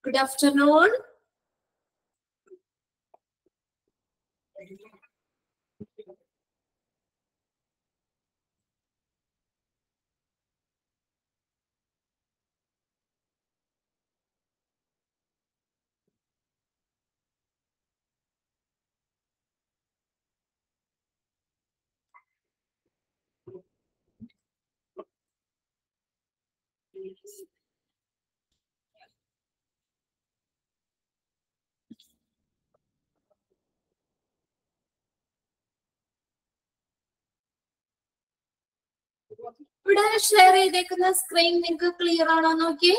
Good afternoon. ഇവിടെ share ചെയ്തേക്കുന്ന screen നിങ്ങൾക്ക് ക്ലിയർ ആണോ നോക്കിയേ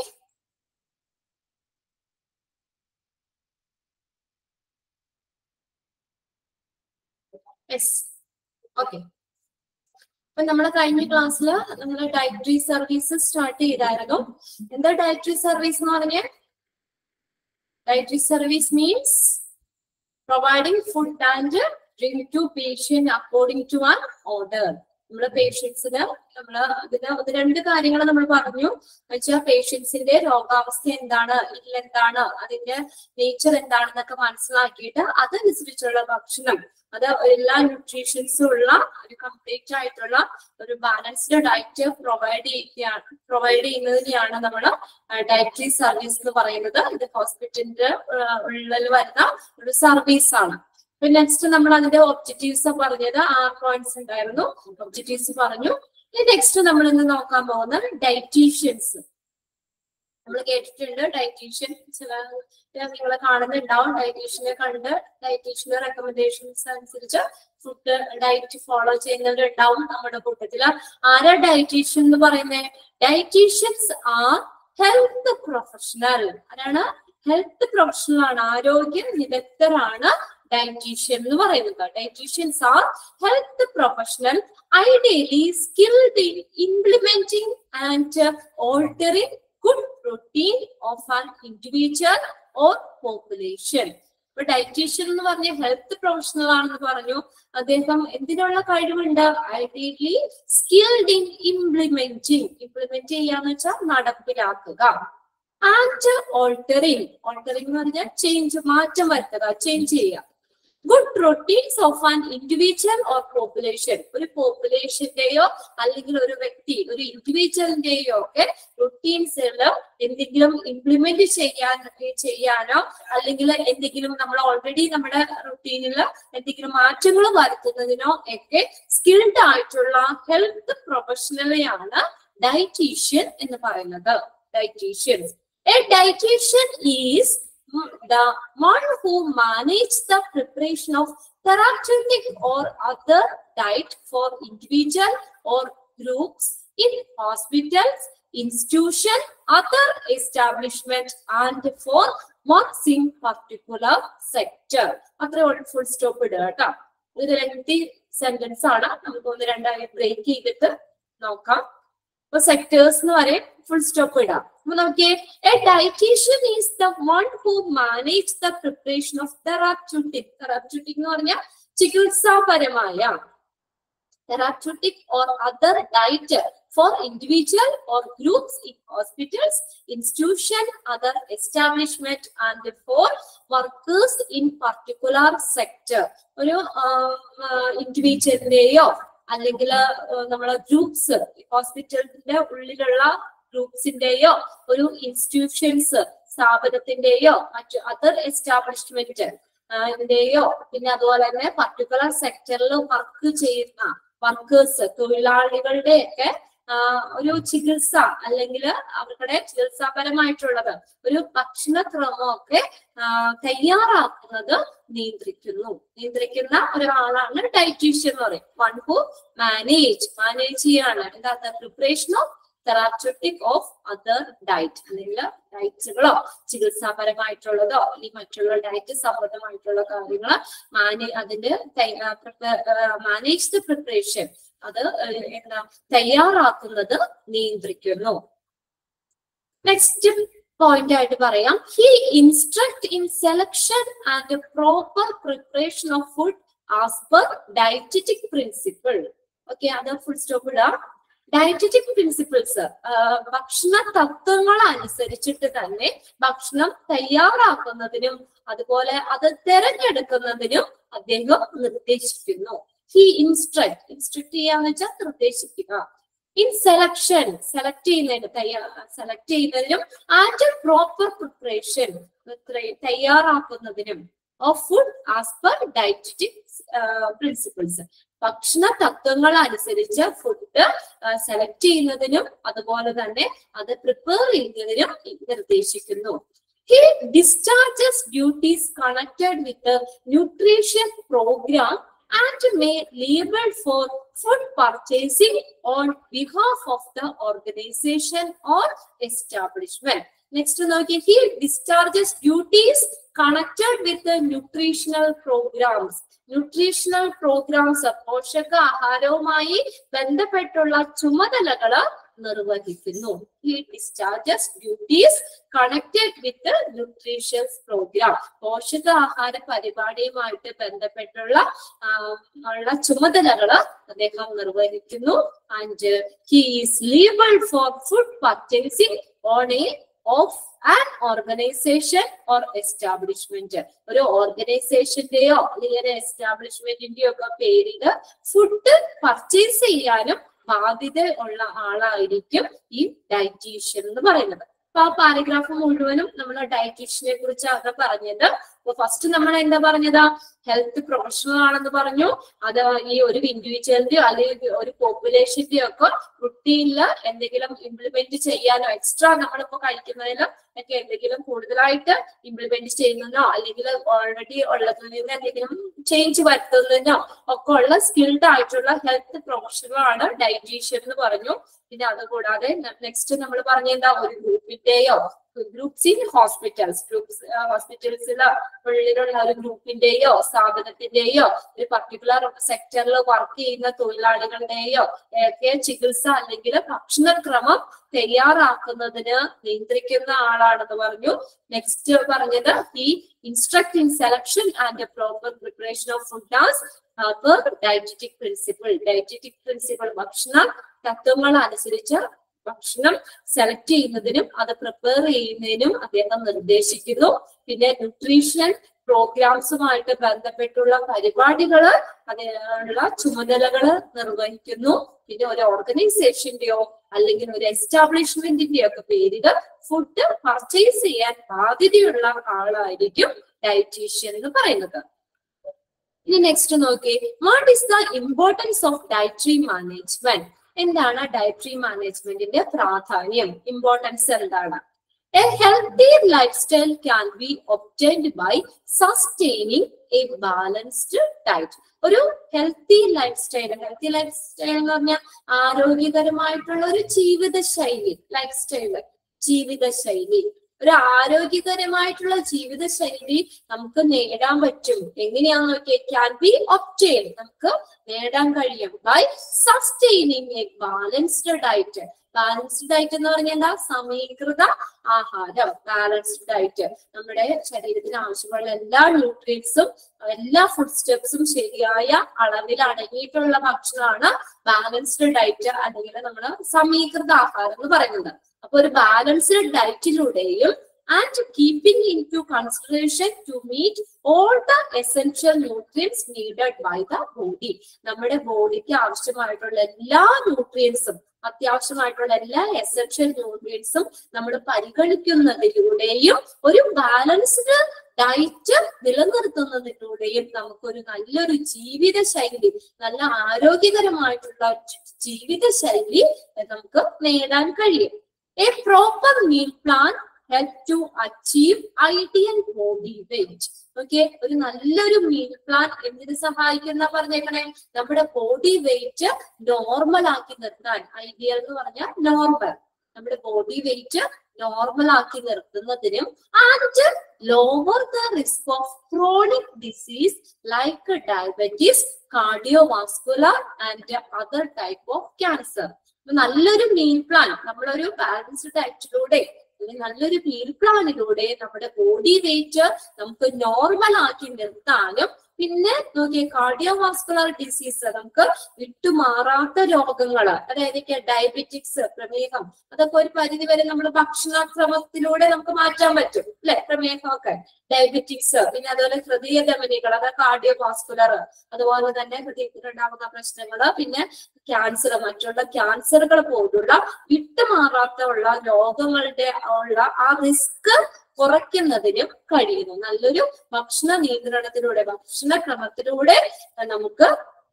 യെസ് ഓക്കെ അപ്പൊ നമ്മള് കഴിഞ്ഞ ക്ലാസ്സിൽ നമ്മൾ ഡയറ്ററി സർവീസ് സ്റ്റാർട്ട് ചെയ്തായിരുന്നു എന്താ ഡയറ്ററി സർവീസ് എന്ന് പറഞ്ഞ dietary service means providing food and drink to patient according to an order നമ്മുടെ പേഷ്യൻസിന് നമ്മള് അതിന് അത് രണ്ട് കാര്യങ്ങൾ നമ്മൾ പറഞ്ഞു വെച്ചാൽ പേഷ്യൻസിന്റെ രോഗാവസ്ഥ എന്താണ് എന്താണ് അതിന്റെ നേച്ചർ എന്താണെന്നൊക്കെ മനസ്സിലാക്കിയിട്ട് അതനുസരിച്ചുള്ള ഭക്ഷണം അത് എല്ലാ ന്യൂട്രീഷൻസും ഉള്ള ഒരു കംപ്ലീറ്റ് ആയിട്ടുള്ള ഒരു ബാലൻസ്ഡ് ഡയറ്റ് പ്രൊവൈഡ് ചെയ്യുകയാണ് പ്രൊവൈഡ് ചെയ്യുന്നതിനെയാണ് നമ്മൾ ഡയറ്ററി സർവീസ് എന്ന് പറയുന്നത് ഇത് ഹോസ്പിറ്റലിന്റെ ഉള്ളിൽ വരുന്ന ഒരു സർവീസ് ആണ് പിന്നെ നെക്സ്റ്റ് നമ്മൾ അതിന്റെ ഒബ്ജക്റ്റീവ്സ് പറഞ്ഞത് ആറ് പോയിന്റ്സ് ഉണ്ടായിരുന്നു ഒബ്ജക്റ്റീവ്സ് പറഞ്ഞു നെക്സ്റ്റ് നമ്മൾ ഇന്ന് നോക്കാൻ പോകുന്നത് ഡയറ്റീഷ്യൻസ് നമ്മൾ കേട്ടിട്ടുണ്ട് ഡയറ്റീഷ്യൻ ചില നിങ്ങൾ കാണുന്നുണ്ടാവും ഡയറ്റീഷ്യനെ കണ്ട് ഡയറ്റീഷ്യന്റെ റെക്കമെൻഡേഷൻസ് അനുസരിച്ച് ഫുഡ് ഡയറ്റ് ഫോളോ ചെയ്യുന്നവരുണ്ടാവും നമ്മുടെ കൂട്ടത്തില് ആരാ ഡയറ്റീഷ്യൻ എന്ന് പറയുന്നത് ഡയറ്റീഷ്യൻസ് ആർ ഹെൽത്ത് പ്രൊഫഷണൽ ആരാണ് ഹെൽത്ത് പ്രൊഫഷണൽ ആണ് ആരോഗ്യ വിദഗ്ധരാണ് ഡയറ്റീഷ്യൻ എന്ന് പറയുന്നത് dietitians are health professional ideally skilled in implementing and altering good routine of an individual or population ഇപ്പൊ ഡയറ്റീഷ്യൻ എന്ന് പറഞ്ഞ ഹെൽത്ത് പ്രൊഫഷണൽ ആണെന്ന് പറഞ്ഞു അദ്ദേഹം എന്തിനുള്ള കഴിവുണ്ട് ideally skilled in implementing implement ചെയ്യാന്ന് വെച്ചാൽ നടപ്പിലാക്കുക ആൻഡ് ഓൾട്ടറിങ് ഓൾട്ടറിങ് എന്ന് പറഞ്ഞാൽ ചേഞ്ച് മാറ്റം വരുത്തുക ചേഞ്ച് ചെയ്യുക good routines of an individual or population ഒരു പോപ്പുലേഷന്റെയോ അല്ലെങ്കിൽ ഒരു വ്യക്തി ഒരു ഇൻഡിവിജ്വലിന്റെയോ ഒക്കെ റൊട്ടീൻസിൽ എന്തെങ്കിലും ഇംപ്ലിമെന്റ് ചെയ്യാൻ ചെയ്യാനോ അല്ലെങ്കിൽ എന്തെങ്കിലും നമ്മൾ ഓൾറെഡി നമ്മുടെ റൊട്ടീനിൽ എന്തെങ്കിലും മാറ്റങ്ങൾ വരുത്തുന്നതിനോ ഒക്കെ സ്കിൽഡ് ആയിട്ടുള്ള ഹെൽത്ത് പ്രൊഫഷണലെയാണ് ഡയറ്റീഷ്യൻ എന്ന് പറയുന്നത് dietitians a dietitian is the one who manage the preparation of therapeutic or other diet for individual or groups in hospitals, institution, other establishment and for works in particular sector. അത്ര full stop ഇടുക കേട്ടോ ഇത് lengthy sentence ആണ് നമുക്ക് ഒന്ന് രണ്ടായി break ചെയ്തിട്ട് നോക്കാം ഇപ്പൊ സെക്ടേഴ്സ് എന്ന് പറയും ഫുൾ സ്റ്റോപ്പ് ഇടാം അപ്പൊ നോക്കിയേ a dietitian is the one who manage the preparation of therapeutic therapeutic എന്ന് പറഞ്ഞാൽ ചികിത്സാപരമായ therapeutic or other diet for individual or groups in hospitals, institution, other establishment and for workers in particular sector. ഒരു ഇൻഡിവിജ്വലിന്റെയോ അല്ലെങ്കിൽ നമ്മളെ groups ഹോസ്പിറ്റലിന്റെ ഉള്ളിലുള്ള ഗ്രൂപ്പ്സിന്റെയോ ഒരു institutions സ്ഥാപനത്തിന്റെയോ മറ്റു other establishment ന്റെയോ പിന്നെ അതുപോലെ തന്നെ പർട്ടിക്കുലർ സെക്ടറിൽ വർക്ക് ചെയ്യുന്ന വർക്കേഴ്സ് തൊഴിലാളികളുടെ ഒക്കെ ഒരു ചികിത്സ അല്ലെങ്കിൽ അവരുടെ ചികിത്സാപരമായിട്ടുള്ളത് ഒരു ഭക്ഷണക്രമമൊക്കെ തയ്യാറാക്കുന്നത് നിയന്ത്രിക്കുന്നു നിയന്ത്രിക്കുന്ന ഒരാളാണ് ഡയറ്റീഷ്യൻ എന്ന് പറയും വൺ ഹു മാനേജ് മാനേജ് ചെയ്യാണ് എന്താ preparation of therapeutic of other diet അല്ലെങ്കിൽ ഡയറ്റ്സുകളോ ചികിത്സാപരമായിട്ടുള്ളതോ അല്ലെങ്കിൽ മറ്റുള്ള ഡയറ്റ് സംബന്ധമായിട്ടുള്ള കാര്യങ്ങൾ മാനേ അതിന്റെ മാനേജ് ദ പ്രിപ്പറേഷൻ അത് എന്താ തയ്യാറാക്കുന്നത് നിയന്ത്രിക്കുന്നു നെക്സ്റ്റ് പോയിന്റ് ആയിട്ട് പറയാം he instruct in selection and proper preparation of food as per dietetic principle okay അത് ഫുൾ സ്റ്റോപ്പ് ഇടാം ഡയറ്ററ്റിക് പ്രിൻസിപ്പിൾസ് ഭക്ഷണ തത്വങ്ങൾ അനുസരിച്ചിട്ട് തന്നെ ഭക്ഷണം തയ്യാറാക്കുന്നതിനും അതുപോലെ അത് തിരഞ്ഞെടുക്കുന്നതിനും അദ്ദേഹം നിർദ്ദേശിക്കുന്നു ഹി ഇൻസ്ട്രക്ട് ഇൻസ്ട്രക്ട് ചെയ്യാന്ന് വെച്ചാൽ നിർദ്ദേശിക്കുക ഇൻ സെലക്ഷൻ സെലക്ട് ചെയ്യുന്നതിന് തയ്യാ സെലക്ട് ചെയ്യുന്നതിനും ആൻഡ് പ്രോപ്പർ പ്രിപ്പറേഷൻ തയ്യാറാക്കുന്നതിനും of food as per dietetic principles ഭക്ഷണ തത്വങ്ങൾ അനുസരിച്ച് ഫുഡ് സെലക്ട് ചെയ്യുന്നതിനും അതുപോലെ തന്നെ അത് പ്രിപ്പയർ ചെയ്യുന്നതിനും നിർദ്ദേശിക്കുന്നു he discharges duties connected with nutrition programme and may liable for food purchasing on behalf of the organisation or establishment next നോക്കി he discharges duties connected with nutritional programmes nutritional programmes പോഷകാഹാരവുമായി ബന്ധപ്പെട്ടുള്ള ചുമതലകള് നിർവഹിക്കുന്നു he discharges duties connected with nutritious programme പോഷകാഹാര പരിപാടിയുമായിട്ട് ബന്ധപ്പെട്ടുള്ള ആ, ഉള്ള ചുമതലകള് അദ്ദേഹം നിർവഹിക്കുന്നു and he is liable for food purchasing on a of an organisation or establishment ഒരു ഓർഗനൈസേഷന്റെയോ അല്ലെങ്കിൽ ഒരു എസ്റ്റാബ്ലിഷ്മെന്റിന്റെയോ ഒക്കെ പേരില് ഫുഡ് പർച്ചേസ് ചെയ്യാനും ബാധ്യത ഉള്ള ആളായിരിക്കും ഈ ഡയറ്റീഷ്യൻ എന്ന് പറയുന്നത് അപ്പൊ ആ പാരഗ്രാഫ് മുഴുവനും നമ്മൾ ഡയറ്റീഷ്യനെ കുറിച്ചാണ് പറഞ്ഞത് അപ്പൊ ഫസ്റ്റ് നമ്മൾ എന്താ പറഞ്ഞത് ഹെൽത്ത് പ്രൊഫഷണൽ ആണെന്ന് പറഞ്ഞു അത് ഈ ഒരു ഇൻഡിവിജ്വലിന്റെയോ അല്ലെങ്കിൽ ഒരു പോപ്പുലേഷന്റെയോ ഒക്കെ റുട്ടീനില് എന്തെങ്കിലും ഇംപ്ലിമെന്റ് ചെയ്യാനോ എക്സ്ട്രാ നമ്മളിപ്പോ കഴിക്കുന്നതിലും ഒക്കെ എന്തെങ്കിലും കൂടുതലായിട്ട് ഇംപ്ലിമെന്റ് ചെയ്യുന്നതിനോ അല്ലെങ്കിൽ ഓൾറെഡി ഉള്ളതിൽ നിന്ന് എന്തെങ്കിലും ചേഞ്ച് വരുത്തുന്നതിനോ ഒക്കെ ഉള്ള സ്കിൽഡ് ആയിട്ടുള്ള ഹെൽത്ത് പ്രൊഫഷണൽ ആണ് ഡയറ്റീഷ്യൻ എന്ന് പറഞ്ഞു പിന്നെ അതുകൂടാതെ നെക്സ്റ്റ് നമ്മൾ പറഞ്ഞ എന്താ ഒരു ഗ്രൂപ്പിന്റെയോ ഗ്രൂപ്പ്സ് ഇൻ ഹോസ്പിറ്റൽസ് ഗ്രൂപ്പ്സ് ഹോസ്പിറ്റൽസില് ഉള്ളിലുള്ള ഒരു ഗ്രൂപ്പിന്റെയോ സ്ഥാപനത്തിന്റെയോ ഒരു പർട്ടിക്കുലർ സെക്ടറിൽ വർക്ക് ചെയ്യുന്ന തൊഴിലാളികളുടെയോ ഒക്കെ ചികിത്സ അല്ലെങ്കിൽ ഭക്ഷണക്രമം തയ്യാറാക്കുന്നതിന് നിയന്ത്രിക്കുന്ന ആളാണെന്ന് പറഞ്ഞു നെക്സ്റ്റ് പറഞ്ഞത് ഈ instruct in selection and proper preparation of food as dietetic principle dietetic principle ഭക്ഷണ തത്വങ്ങൾ അനുസരിച്ച് ഭക്ഷണം സെലക്ട് ചെയ്യുന്നതിനും അത് പ്രിപ്പയർ ചെയ്യുന്നതിനും അദ്ദേഹം നിർദ്ദേശിക്കുന്നു പിന്നെ ന്യൂട്രീഷൻ പ്രോഗ്രാംസുമായിട്ട് ബന്ധപ്പെട്ടുള്ള പരിപാടികള് അതിനുള്ള ചുമതലകള് നിർവഹിക്കുന്നു പിന്നെ ഒരു ഓർഗനൈസേഷന്റെയോ അല്ലെങ്കിൽ ഒരു എസ്റ്റാബ്ലിഷ്മെന്റിന്റെയോ ഒക്കെ പേരില് ഫുഡ് പർച്ചേസ് ചെയ്യാൻ ബാധ്യതയുള്ള ആളായിരിക്കും ഡയറ്റീഷ്യൻ എന്ന് പറയുന്നത് ഇനി നെക്സ്റ്റ് നോക്കി what is the importance of dietary management എന്താണ് ഡയറ്ററി മാനേജ്മെന്റിന്റെ പ്രാധാന്യം ഇമ്പോർട്ടൻസ് എന്താണ് a healthy lifestyle can be obtained by sustaining a balanced diet ഒരു healthy lifestyle healthy lifestyle എന്ന് പറഞ്ഞാൽ ആരോഗ്യകരമായിട്ടുള്ള ഒരു ജീവിത ശൈലി ലൈഫ് സ്റ്റൈല് ജീവിത ശൈലി ഒരു ആരോഗ്യകരമായിട്ടുള്ള ജീവിത ശൈലി നമുക്ക് നേടാൻ പറ്റും എങ്ങനെയാന്ന് നോക്കിയാൽ ക്യാൻ ബി ഒപ്റ്റെയിൻ നമുക്ക് നേടാൻ കഴിയും by sustaining a balanced diet balanced diet എന്ന് പറഞ്ഞാൽ എന്താ സമീകൃത ആഹാരം ബാലൻസ്ഡ് ഡയറ്റ് നമ്മുടെ ശരീരത്തിന് ആവശ്യമുള്ള എല്ലാ ന്യൂട്രിയൻസും എല്ലാ ഫുഡ് സ്റ്റെപ്സും ശരിയായ അളവിൽ അടങ്ങിയിട്ടുള്ള ഭക്ഷണമാണ് ബാലൻസ്ഡ് ഡയറ്റ് അല്ലെങ്കിൽ നമ്മൾ സമീകൃത ആഹാരം എന്ന് പറയുന്നത് അപ്പൊ ഒരു ബാലൻസ്ഡ് ഡയറ്റിലൂടെയും and keeping into consideration to meet all the essential nutrients needed by the body നമ്മുടെ ബോഡിക്ക് ആവശ്യമായിട്ടുള്ള എല്ലാ ന്യൂട്രിയൻസും അത്യാവശ്യമായിട്ടുള്ള എല്ലാ എസെൻഷ്യൽ ന്യൂട്രിയൻസും നമ്മൾ പരിഗണിക്കുന്നതിലൂടെയും ഒരു ബാലൻസ്ഡ് ഡയറ്റ് നിലനിർത്തുന്നതിലൂടെയും നമുക്കൊരു നല്ലൊരു ജീവിത ശൈലി നല്ല ആരോഗ്യകരമായിട്ടുള്ള ജീവിത ശൈലി നമുക്ക് നേടാൻ കഴിയും a proper meal plan help to achieve ideal body weight okay ഒരു നല്ലൊരു മീൽ പ്ലാൻ എന്തിനു സഹായിക്കുന്ന പറഞ്ഞേക്കണേ നമ്മുടെ ബോഡി വെയിറ്റ് നോർമൽ ആക്കി നിർത്താൻ ഐഡിയൽ എന്ന് പറഞ്ഞാൽ നോർമൽ നമ്മുടെ ബോഡി വെയിറ്റ് നോർമൽ ആക്കി നിർത്തുന്നതിനും and lower the risk of chronic disease like diabetes cardiovascular and other type of cancer നല്ലൊരു മീൽ പ്ലാൻ നമ്മളൊരു ബാലൻസ്ഡ് ഡയറ്റിലൂടെ അല്ലെങ്കിൽ നല്ലൊരു മീൽ പ്ലാനിലൂടെ നമ്മുടെ ബോഡി വെയിറ്റ് നമുക്ക് നോർമൽ ആക്കി നിർത്താനും പിന്നെ നോക്കിയേ കാർഡിയോവാസ്കുലർ ഡിസീസ് നമുക്ക് വിട്ടുമാറാത്ത രോഗങ്ങൾ അതായത് ഡയബറ്റിക്സ് പ്രമേഹം അതൊക്കെ ഒരു പരിധി വരെ നമ്മൾ ഭക്ഷണക്രമത്തിലൂടെ നമുക്ക് മാറ്റാൻ പറ്റും അല്ലെ പ്രമേഹമൊക്കെ ഡയബറ്റിക്സ് പിന്നെ അതുപോലെ ഹൃദയ ധമനികൾ അത് കാർഡിയോവാസ്കുലർ അതുപോലെ തന്നെ ഹൃദയത്തിലുണ്ടാകുന്ന പ്രശ്നങ്ങള് പിന്നെ ക്യാൻസർ മറ്റുള്ള ക്യാൻസറുകൾ പോലുള്ള വിട്ടുമാറാത്ത ഉള്ള രോഗങ്ങളുടെ ഉള്ള ആ റിസ്ക് കുറയ്ക്കുന്നതിനും കഴിയുന്നു നല്ലൊരു ഭക്ഷണ നിയന്ത്രണത്തിലൂടെ ഭക്ഷണക്രമത്തിലൂടെ നമുക്ക്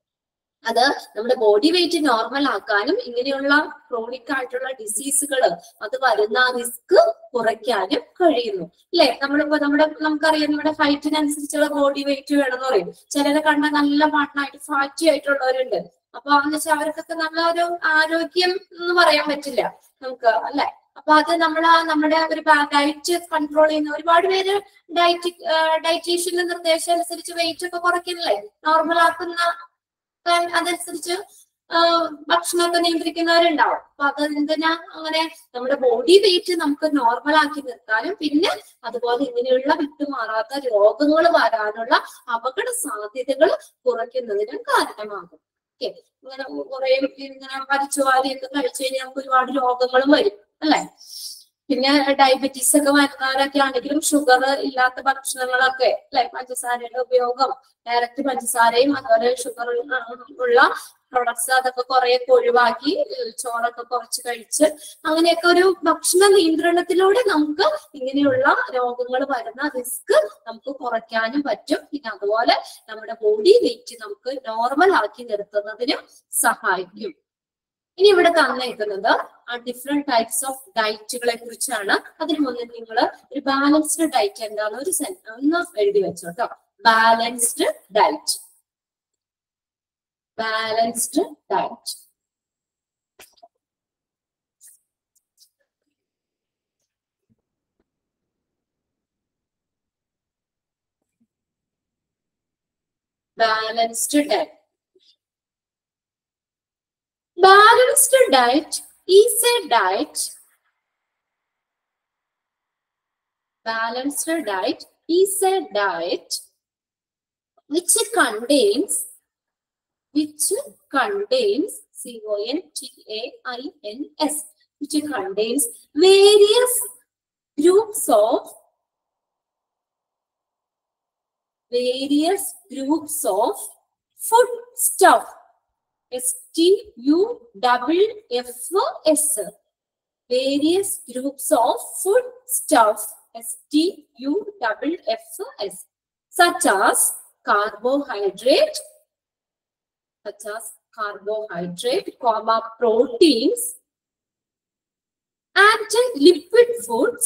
അത് നമ്മുടെ ബോഡി വെയിറ്റ് നോർമൽ ആക്കാനും ഇങ്ങനെയുള്ള ക്രോണിക് ആയിട്ടുള്ള ഡിസീസുകൾ അത് വരുന്ന റിസ്ക് കുറയ്ക്കാനും കഴിയുന്നു അല്ലെ നമ്മളിപ്പോ നമ്മുടെ നമുക്കറിയാം നമ്മുടെ ഹൈറ്റിനനുസരിച്ചുള്ള ബോഡി വെയിറ്റ് വേണമെന്ന് പറയും ചിലരെ കണ്ട നല്ല മണ്ണായിട്ട് ഫാറ്റി ആയിട്ടുള്ളവരുണ്ട് അപ്പൊ എന്ന് വെച്ചാൽ അവർക്കൊക്കെ നല്ല ഒരു ആരോഗ്യം എന്ന് പറയാൻ പറ്റില്ല നമുക്ക് അല്ലെ അപ്പൊ അത് നമ്മൾ നമ്മുടെ ഒരു ഡയറ്റ് കൺട്രോൾ ചെയ്യുന്ന ഒരുപാട് പേര് ഡയറ്റ് ഡയറ്റീഷ്യന്റെ നിർദ്ദേശം അനുസരിച്ച് വെയിറ്റ് ഒക്കെ കുറയ്ക്കുന്നില്ലേ നോർമൽ ആക്കുന്ന time അതനുസരിച്ച് ആ, ഭക്ഷണമൊക്കെ നിയന്ത്രിക്കുന്നവരുണ്ടാവും അപ്പൊ അതെന്തിനാ അങ്ങനെ നമ്മുടെ ബോഡി വെയിറ്റ് നമുക്ക് നോർമൽ ആക്കി നിർത്താനും പിന്നെ അതുപോലെ ഇങ്ങനെയുള്ള വിട്ടുമാറാത്ത രോഗങ്ങൾ വരാനുള്ള അപകട സാധ്യതകൾ കുറയ്ക്കുന്നതിനും കാരണമാകും ഓക്കെ ഇങ്ങനെ കുറെ ഇങ്ങനെ വലിച്ചു വാരിയൊക്കെ കഴിച്ചു കഴിഞ്ഞാൽ നമുക്ക് ഒരുപാട് രോഗങ്ങളും വരും അല്ലെ പിന്നെ ഡയബറ്റീസ് ഒക്കെ വരുന്നവരൊക്കെ ആണെങ്കിലും ഷുഗർ ഇല്ലാത്ത ഭക്ഷണങ്ങളൊക്കെ അല്ലെ പഞ്ചസാരയുടെ ഉപയോഗം ഡയറക്റ്റ് പഞ്ചസാരയും അതുപോലെ ഷുഗർ ഉള്ള പ്രൊഡക്ട്സ് അതൊക്കെ കുറെയൊക്കെ ഒഴിവാക്കി ഏഹ് ചോറൊക്കെ കുറച്ച് കഴിച്ച് അങ്ങനെയൊക്കെ ഒരു ഭക്ഷണ നിയന്ത്രണത്തിലൂടെ നമുക്ക് ഇങ്ങനെയുള്ള രോഗങ്ങൾ വരുന്ന റിസ്ക് നമുക്ക് കുറയ്ക്കാനും പറ്റും പിന്നെ അതുപോലെ നമ്മുടെ ബോഡി വെയിറ്റ് നമുക്ക് നോർമൽ ആക്കി നിർത്തുന്നതിനും സഹായിക്കും ഇനി ഇവിടെ തന്നേക്കുന്നത് ആ ഡിഫറെന്റ് ടൈപ്സ് ഓഫ് ഡയറ്റുകളെ കുറിച്ചാണ് അതിന് മുന്നിൽ നിങ്ങൾ ഒരു ബാലൻസ്ഡ് ഡയറ്റ് എന്താണ് ഒരു സെൻ ഒന്ന് എഴുതി വെച്ചോ കേട്ടോ balanced diet balanced diet balanced diet Balanced diet is a diet. Balanced diet is a diet which contains which contains C O N T A I N S which contains various groups of various groups of food stuff S T U double F S. Various groups of food stuff S T U double F S, such as carbohydrate, such as carbohydrate, comma proteins, and lipid foods.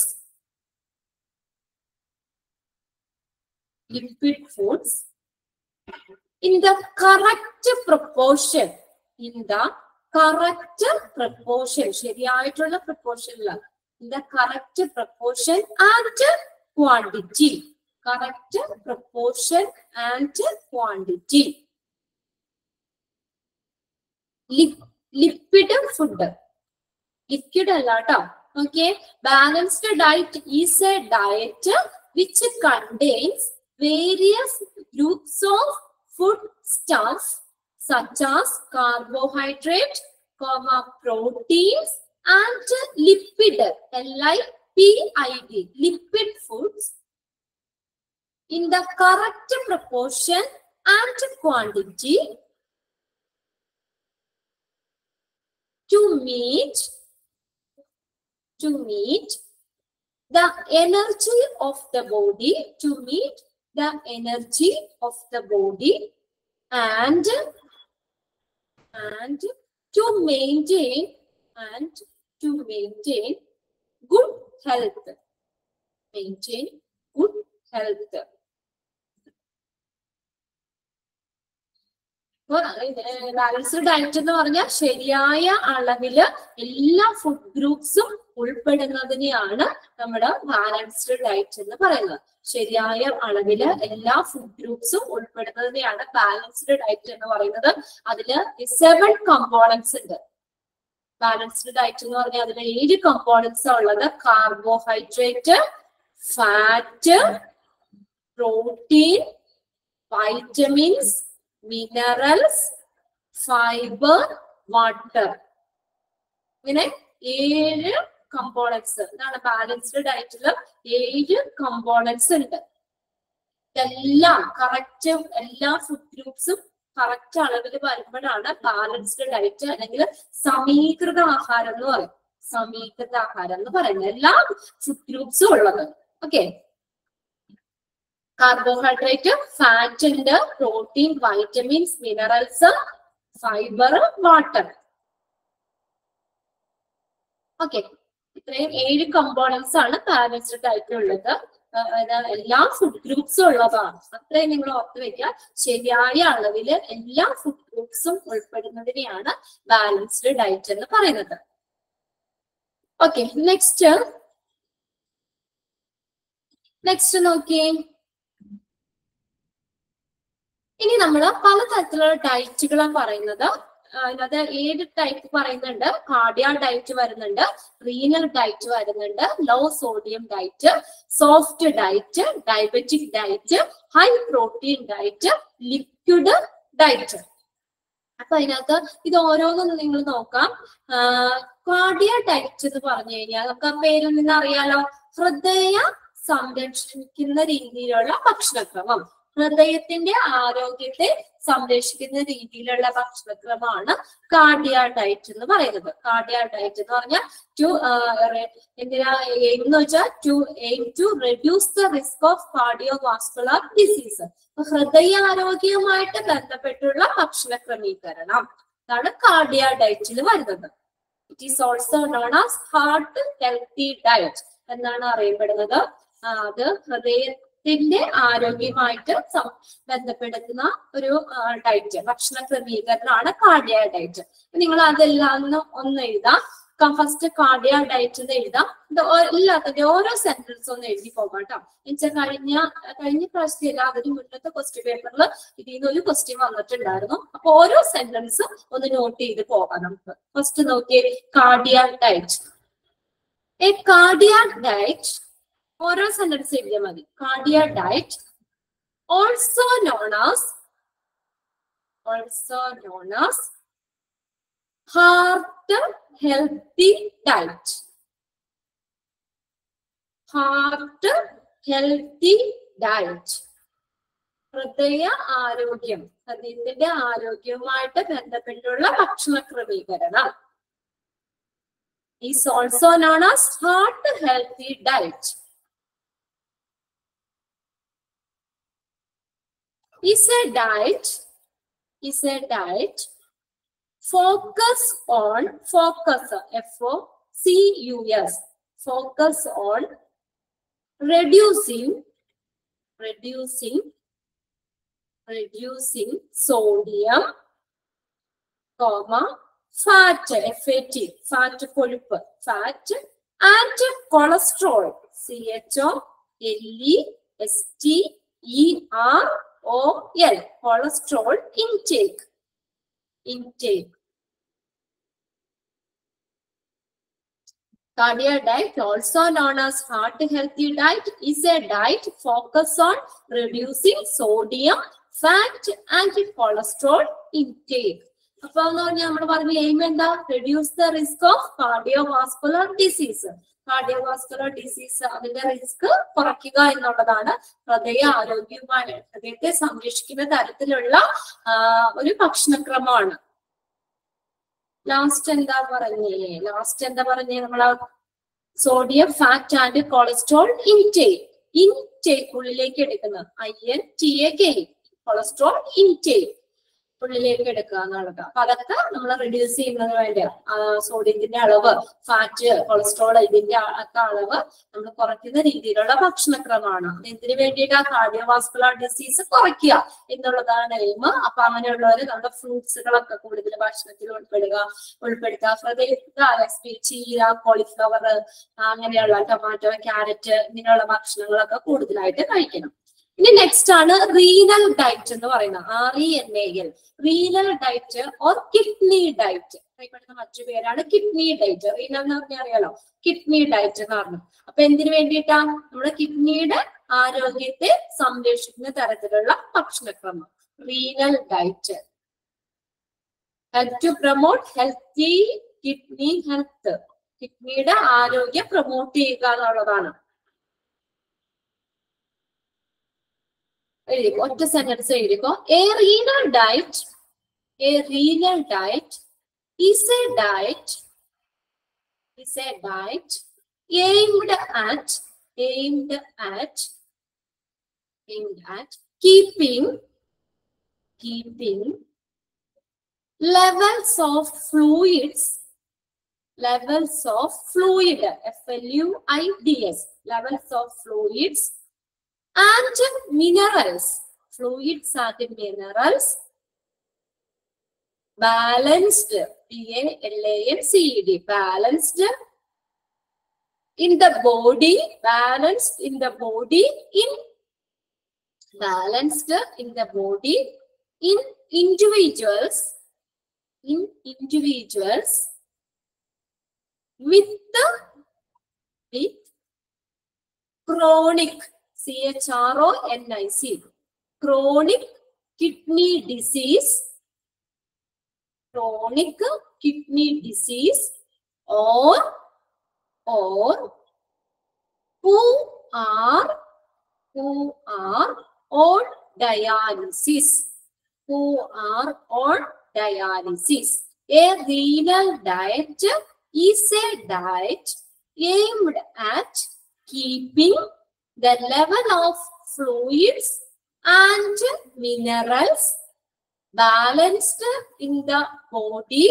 Lipid foods in the correct proportion in the correct proportion ശരിയായിട്ടുള്ള പ്രപ്പോർഷനിൽ in the correct proportion and quantity correct proportion and quantity liquid food liquid അല്ല കേട്ടോ okay balanced diet is a diet which contains various groups of food stuff such as carbohydrate, comma, proteins and lipid, L-I-P-I-D, lipid foods in the correct proportion and quantity to meet to meet the energy of the body to meet the energy of the body and and to maintain and to maintain good health maintain good health balanced diet എന്ന് പറഞ്ഞാൽ ശരിയായ അളവില് എല്ലാ food ഗ്രൂപ്പ്സും ഉൾപ്പെടുന്നതിനെയാണ് നമ്മുടെ balanced diet എന്ന് പറയുന്നത് ശരിയായ അളവില് എല്ലാ ഫുഡ് ഗ്രൂപ്പ്സും ഉൾപ്പെടുന്നതിനെയാണ് ബാലൻസ്ഡ് ഡയറ്റ് എന്ന് പറയുന്നത് അതില് സെവൻ കമ്പോണൻസ് ഉണ്ട് ബാലൻസ്ഡ് ഡയറ്റ് എന്ന് പറഞ്ഞാൽ അതിൽ ഏഴ് കമ്പോണൻസ് ഉള്ളത് carbohydrate fat protein vitamins minerals fibre water ഇങ്ങനെ ഏഴ് കമ്പോണൻസ് ഇതാണ് ബാലൻസ്ഡ് ഡയറ്റില് ഏഴ് കമ്പോണൻസ് ഉണ്ട് ഇതെല്ലാം കറക്റ്റ് എല്ലാ ഫുഡ് ഗ്രൂപ്പ്സും കറക്റ്റ് അളവിൽ വരുമ്പോഴാണ് ബാലൻസ്ഡ് ഡയറ്റ് അല്ലെങ്കിൽ സമീകൃത ആഹാരം എന്ന് പറയും സമീകൃത ആഹാരം എന്ന് പറയുന്നത് എല്ലാ ഫുഡ് ഗ്രൂപ്പ്സും ഉള്ളത് ഓക്കെ കാർബോഹൈഡ്രേറ്റ് ഫാറ്റ് ഉണ്ട് protein vitamins minerals fibre water okay ഇത്രയും ഏഴ് കമ്പോണൻസ് ആണ് ബാലൻസ്ഡ് ഡയറ്റിൽ ഉള്ളത് എല്ലാ ഫുഡ് ഗ്രൂപ്പ്സും ഉള്ളതാണ് അത്രയും നിങ്ങൾ ഓർത്ത് വെക്കുക ശരിയായ അളവിൽ എല്ലാ ഫുഡ് ഗ്രൂപ്പ്സും ഉൾപ്പെടുന്നതിനെയാണ് ബാലൻസ്ഡ് ഡയറ്റ് എന്ന് പറയുന്നത് ഓക്കെ നെക്സ്റ്റ് നെക്സ്റ്റ് നോക്കിയേ ഇനി നമ്മൾ പലതരത്തിലുള്ള ഡയറ്റുകളാണ് പറയുന്നത് അതിനകത്ത് ഏത് ടൈപ്പ് പറയുന്നുണ്ട് കാർഡിയ ഡയറ്റ് വരുന്നുണ്ട് റീനൽ ഡയറ്റ് വരുന്നുണ്ട് low sodium diet soft diet diabetic diet high protein diet liquid diet അപ്പൊ അതിനകത്ത് ഇത് ഓരോന്നും നിങ്ങൾ നോക്കാം കാർഡിയ ഡയറ്റ് എന്ന് പറഞ്ഞു കഴിഞ്ഞാൽ നമുക്ക് ആ പേരിൽ നിന്ന് അറിയാലോ ഹൃദയ സംരക്ഷിക്കുന്ന രീതിയിലുള്ള ഭക്ഷണക്രമം ഹൃദയത്തിന്റെ ആരോഗ്യത്തെ സംരക്ഷിക്കുന്ന രീതിയിലുള്ള ഭക്ഷണക്രമമാണ് കാർഡിയ ഡയറ്റ് എന്ന് പറയുന്നത് കാർഡിയ ഡയറ്റ് എന്ന് പറഞ്ഞാൽ ടു എന്തിനാ എന്ന് വെച്ചാൽ to aim to reduce the risk of cardiovascular disease ഹൃദയാരോഗ്യവുമായിട്ട് ബന്ധപ്പെട്ടുള്ള ഭക്ഷണ ക്രമീകരണം ഇതാണ് കാർഡിയ ഡയറ്റിൽ വരുന്നത് it is also known as heart healthy diet എന്നാണ് അറിയപ്പെടുന്നത് അത് ഹൃദയത്തിന്റെ ആരോഗ്യമായിട്ട് ബന്ധപ്പെടുത്തുന്ന ഒരു ഡയറ്റ് ഭക്ഷണ ക്രമീകരണമാണ് കാർഡിയ ഡയറ്റ് നിങ്ങൾ അതെല്ലാം ഒന്ന് ഒന്ന് എഴുതാം ഫസ്റ്റ് കാർഡിയ ഡയറ്റ് എന്ന് എഴുതാം ഇത് എല്ലാത്തിന്റെ ഓരോ സെന്റൻസ് ഒന്ന് എഴുതി പോകാം കേട്ടോ എന്നുവെച്ചാൽ കഴിഞ്ഞ കഴിഞ്ഞ പ്രാവശ്യത്തെ അല്ല അതിന് മുന്നത്തെ ക്വസ്റ്റ്യൻ പേപ്പറിൽ ഇതിൽ നിന്ന് ഒരു ക്വസ്റ്റ്യൻ വന്നിട്ടുണ്ടായിരുന്നു അപ്പൊ ഓരോ സെന്റൻസ് ഒന്ന് നോട്ട് ചെയ്ത് പോകാം നമുക്ക് ഫസ്റ്റ് നോക്കിയേ cardiac diet a cardiac diet ഓരോ സെന്റൻസ് എഴുതിയാൽ മതി cardiac diet also known as also known as heart healthy diet heart healthy diet ഹൃദയ ആരോഗ്യം ഹൃദയത്തിന്റെ ആരോഗ്യവുമായിട്ട് ബന്ധപ്പെട്ടുള്ള ഭക്ഷണ ക്രമീകരണം is also known as heart healthy diet is a diet is a diet focus on focus f o c u s focus on reducing reducing reducing sodium comma fat fat fat കൊഴുപ്പ് fat and cholesterol c h o l e s t e r o l cholesterol intake intake Cardiac diet, also known as heart healthy diet, is a diet focused on reducing sodium, fat, and cholesterol intake. അപ്പൊ എന്ന് പറഞ്ഞാൽ നമ്മൾ പറഞ്ഞ aim എന്താ reduce the risk of cardiovascular disease cardiovascular disease അതിന്റെ risk കുറയ്ക്കുക എന്നുള്ളതാണ് ഹൃദയ ആരോഗ്യവുമായി ഹൃദയത്തെ സംരക്ഷിക്കുന്ന തരത്തിലുള്ള ഒരു ഭക്ഷണക്രമമാണ് ലാസ്റ്റ് എന്താ പറഞ്ഞേ ലാസ്റ്റ് എന്താ പറഞ്ഞേ നമ്മള് sodium fat and cholesterol intake intake ഉള്ളിലേക്ക് എടുക്കുന്നത് I N T A K cholesterol intake ഉള്ളിലേക്ക് എടുക്കുക എന്നുള്ളത് അപ്പൊ അതൊക്കെ നമ്മൾ റെഡ്യൂസ് ചെയ്യുന്നതിന് വേണ്ടി സോഡിയത്തിന്റെ അളവ് ഫാറ്റ് കൊളസ്ട്രോൾ ഇതിന്റെ ഒക്കെ അളവ് നമ്മൾ കുറയ്ക്കുന്ന രീതിയിലുള്ള ഭക്ഷണക്രമമാണ് എന്തിനു വേണ്ടിയിട്ട് കാർഡിയോവാസ്കുലർ ഡിസീസ് കുറയ്ക്കുക എന്നുള്ളതാണ് എയിം അപ്പൊ അങ്ങനെയുള്ളവര് നമ്മുടെ ഫ്രൂട്ട്സുകളൊക്കെ കൂടുതൽ ഭക്ഷണത്തിൽ ഉൾപ്പെടുക ഉൾപ്പെടുത്തുക ഹൃദയത്തിൽ ചീര കോളിഫ്ലവർ അങ്ങനെയുള്ള ടൊമാറ്റോ ക്യാരറ്റ് ഇങ്ങനെയുള്ള ഭക്ഷണങ്ങളൊക്കെ കൂടുതലായിട്ട് കഴിക്കണം ഇനി നെക്സ്റ്റ് ആണ് റീനൽ ഡയറ്റ് എന്ന് പറയുന്നത് R E N A L renal diet or kidney diet അറിയപ്പെടുന്ന മറ്റു പേരാണ് കിഡ്നി ഡയറ്റ് റീനൽ എന്ന് പറഞ്ഞാൽ അറിയാലോ കിഡ്നി ഡയറ്റ് എന്ന് പറഞ്ഞു അപ്പൊ എന്തിനു വേണ്ടിയിട്ടാ നമ്മുടെ കിഡ്നിയുടെ ആരോഗ്യത്തെ സംരക്ഷിക്കുന്ന തരത്തിലുള്ള ഭക്ഷണക്രമം renal diet help to promote healthy kidney health കിഡ്നിയുടെ ആരോഗ്യം പ്രൊമോട്ട് ചെയ്യുക എന്നുള്ളതാണ് എഴുതിക്കോ ഒറ്റ സെന്റൻസ് എഴുതിക്കോ a renal diet a renal diet is a diet is a diet aimed at aimed at aimed at keeping keeping levels of fluids levels of fluid f l u i d s levels of fluids and minerals fluids and minerals balanced b a l a n c e d balanced in the body balanced in the body in balanced in the body in individuals in individuals with the with chronic c h r o n i c chronic kidney disease chronic kidney disease or or who are who are on dialysis who are on dialysis a renal diet is a diet aimed at keeping the level of fluids and minerals balanced in the body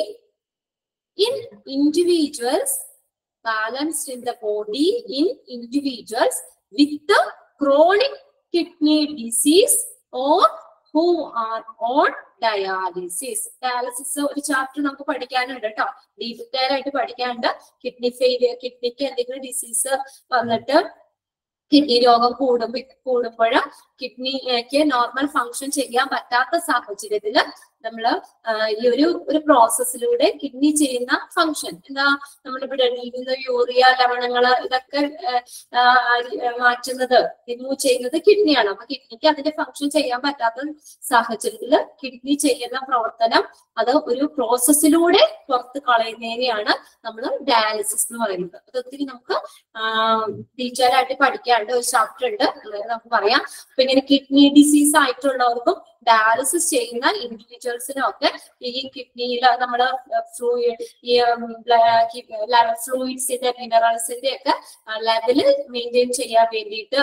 in individuals balanced in the body in individuals with the chronic kidney disease or who are on dialysis dialysis ഒരു chapter നമുക്ക് പഠിക്കാനുണ്ട് കേട്ടോ detail ആയിട്ട് പഠിക്കാനുണ്ട് kidney failure കിഡ്നിക്ക് എന്തെങ്കിലും disease വന്നിട്ട് kidney രോഗം കൂടുമ്പോ കൂടുമ്പോൾ കിഡ്നിക്ക് നോർമൽ ഫങ്ഷൻ ചെയ്യാൻ പറ്റാത്ത സാഹചര്യത്തിൽ നമ്മൾ ഈ ഒരു ഒരു പ്രോസസ്സിലൂടെ കിഡ്നി ചെയ്യുന്ന ഫങ്ഷൻ എന്താ നമ്മളിവിടെ നിന്ന് യൂറിയ ലവണങ്ങൾ ഇതൊക്കെ ആ, ആ, മാറ്റുന്നത് റിമൂവ് ചെയ്യുന്നത് കിഡ്നിയാണ് അപ്പൊ കിഡ്നിക്ക് അതിന്റെ ഫങ്ഷൻ ചെയ്യാൻ പറ്റാത്ത സാഹചര്യത്തിൽ കിഡ്നി ചെയ്യുന്ന പ്രവർത്തനം അത് ഒരു പ്രോസസ്സിലൂടെ പുറത്ത് കളയുന്നതിനെയാണ് നമ്മൾ ഡയാലിസിസ് എന്ന് പറയുന്നത് അത് ഒത്തിരി നമുക്ക് ഡീറ്റെയിൽ ആയിട്ട് പഠിക്കാണ്ട് ഒരു ചാപ്റ്റർ ഉണ്ട് അതായത് നമുക്ക് പറയാം അപ്പൊ ഇങ്ങനെ കിഡ്നി ഡിസീസ് ആയിട്ടുള്ളവർക്കും ഡയാലിസിസ് ചെയ്യുന്ന ഇൻഡിവിജ്വൽസിനും ഒക്കെ ഈ കിഡ്നിയിൽ നമ്മുടെ ഫ്ലൂയിഡ് ഈ ഫ്ലൂയിഡ്സിന്റെ മിനറൽസിന്റെ ഒക്കെ ലെവല് മെയിൻറ്റെയിൻ ചെയ്യാൻ വേണ്ടിയിട്ട്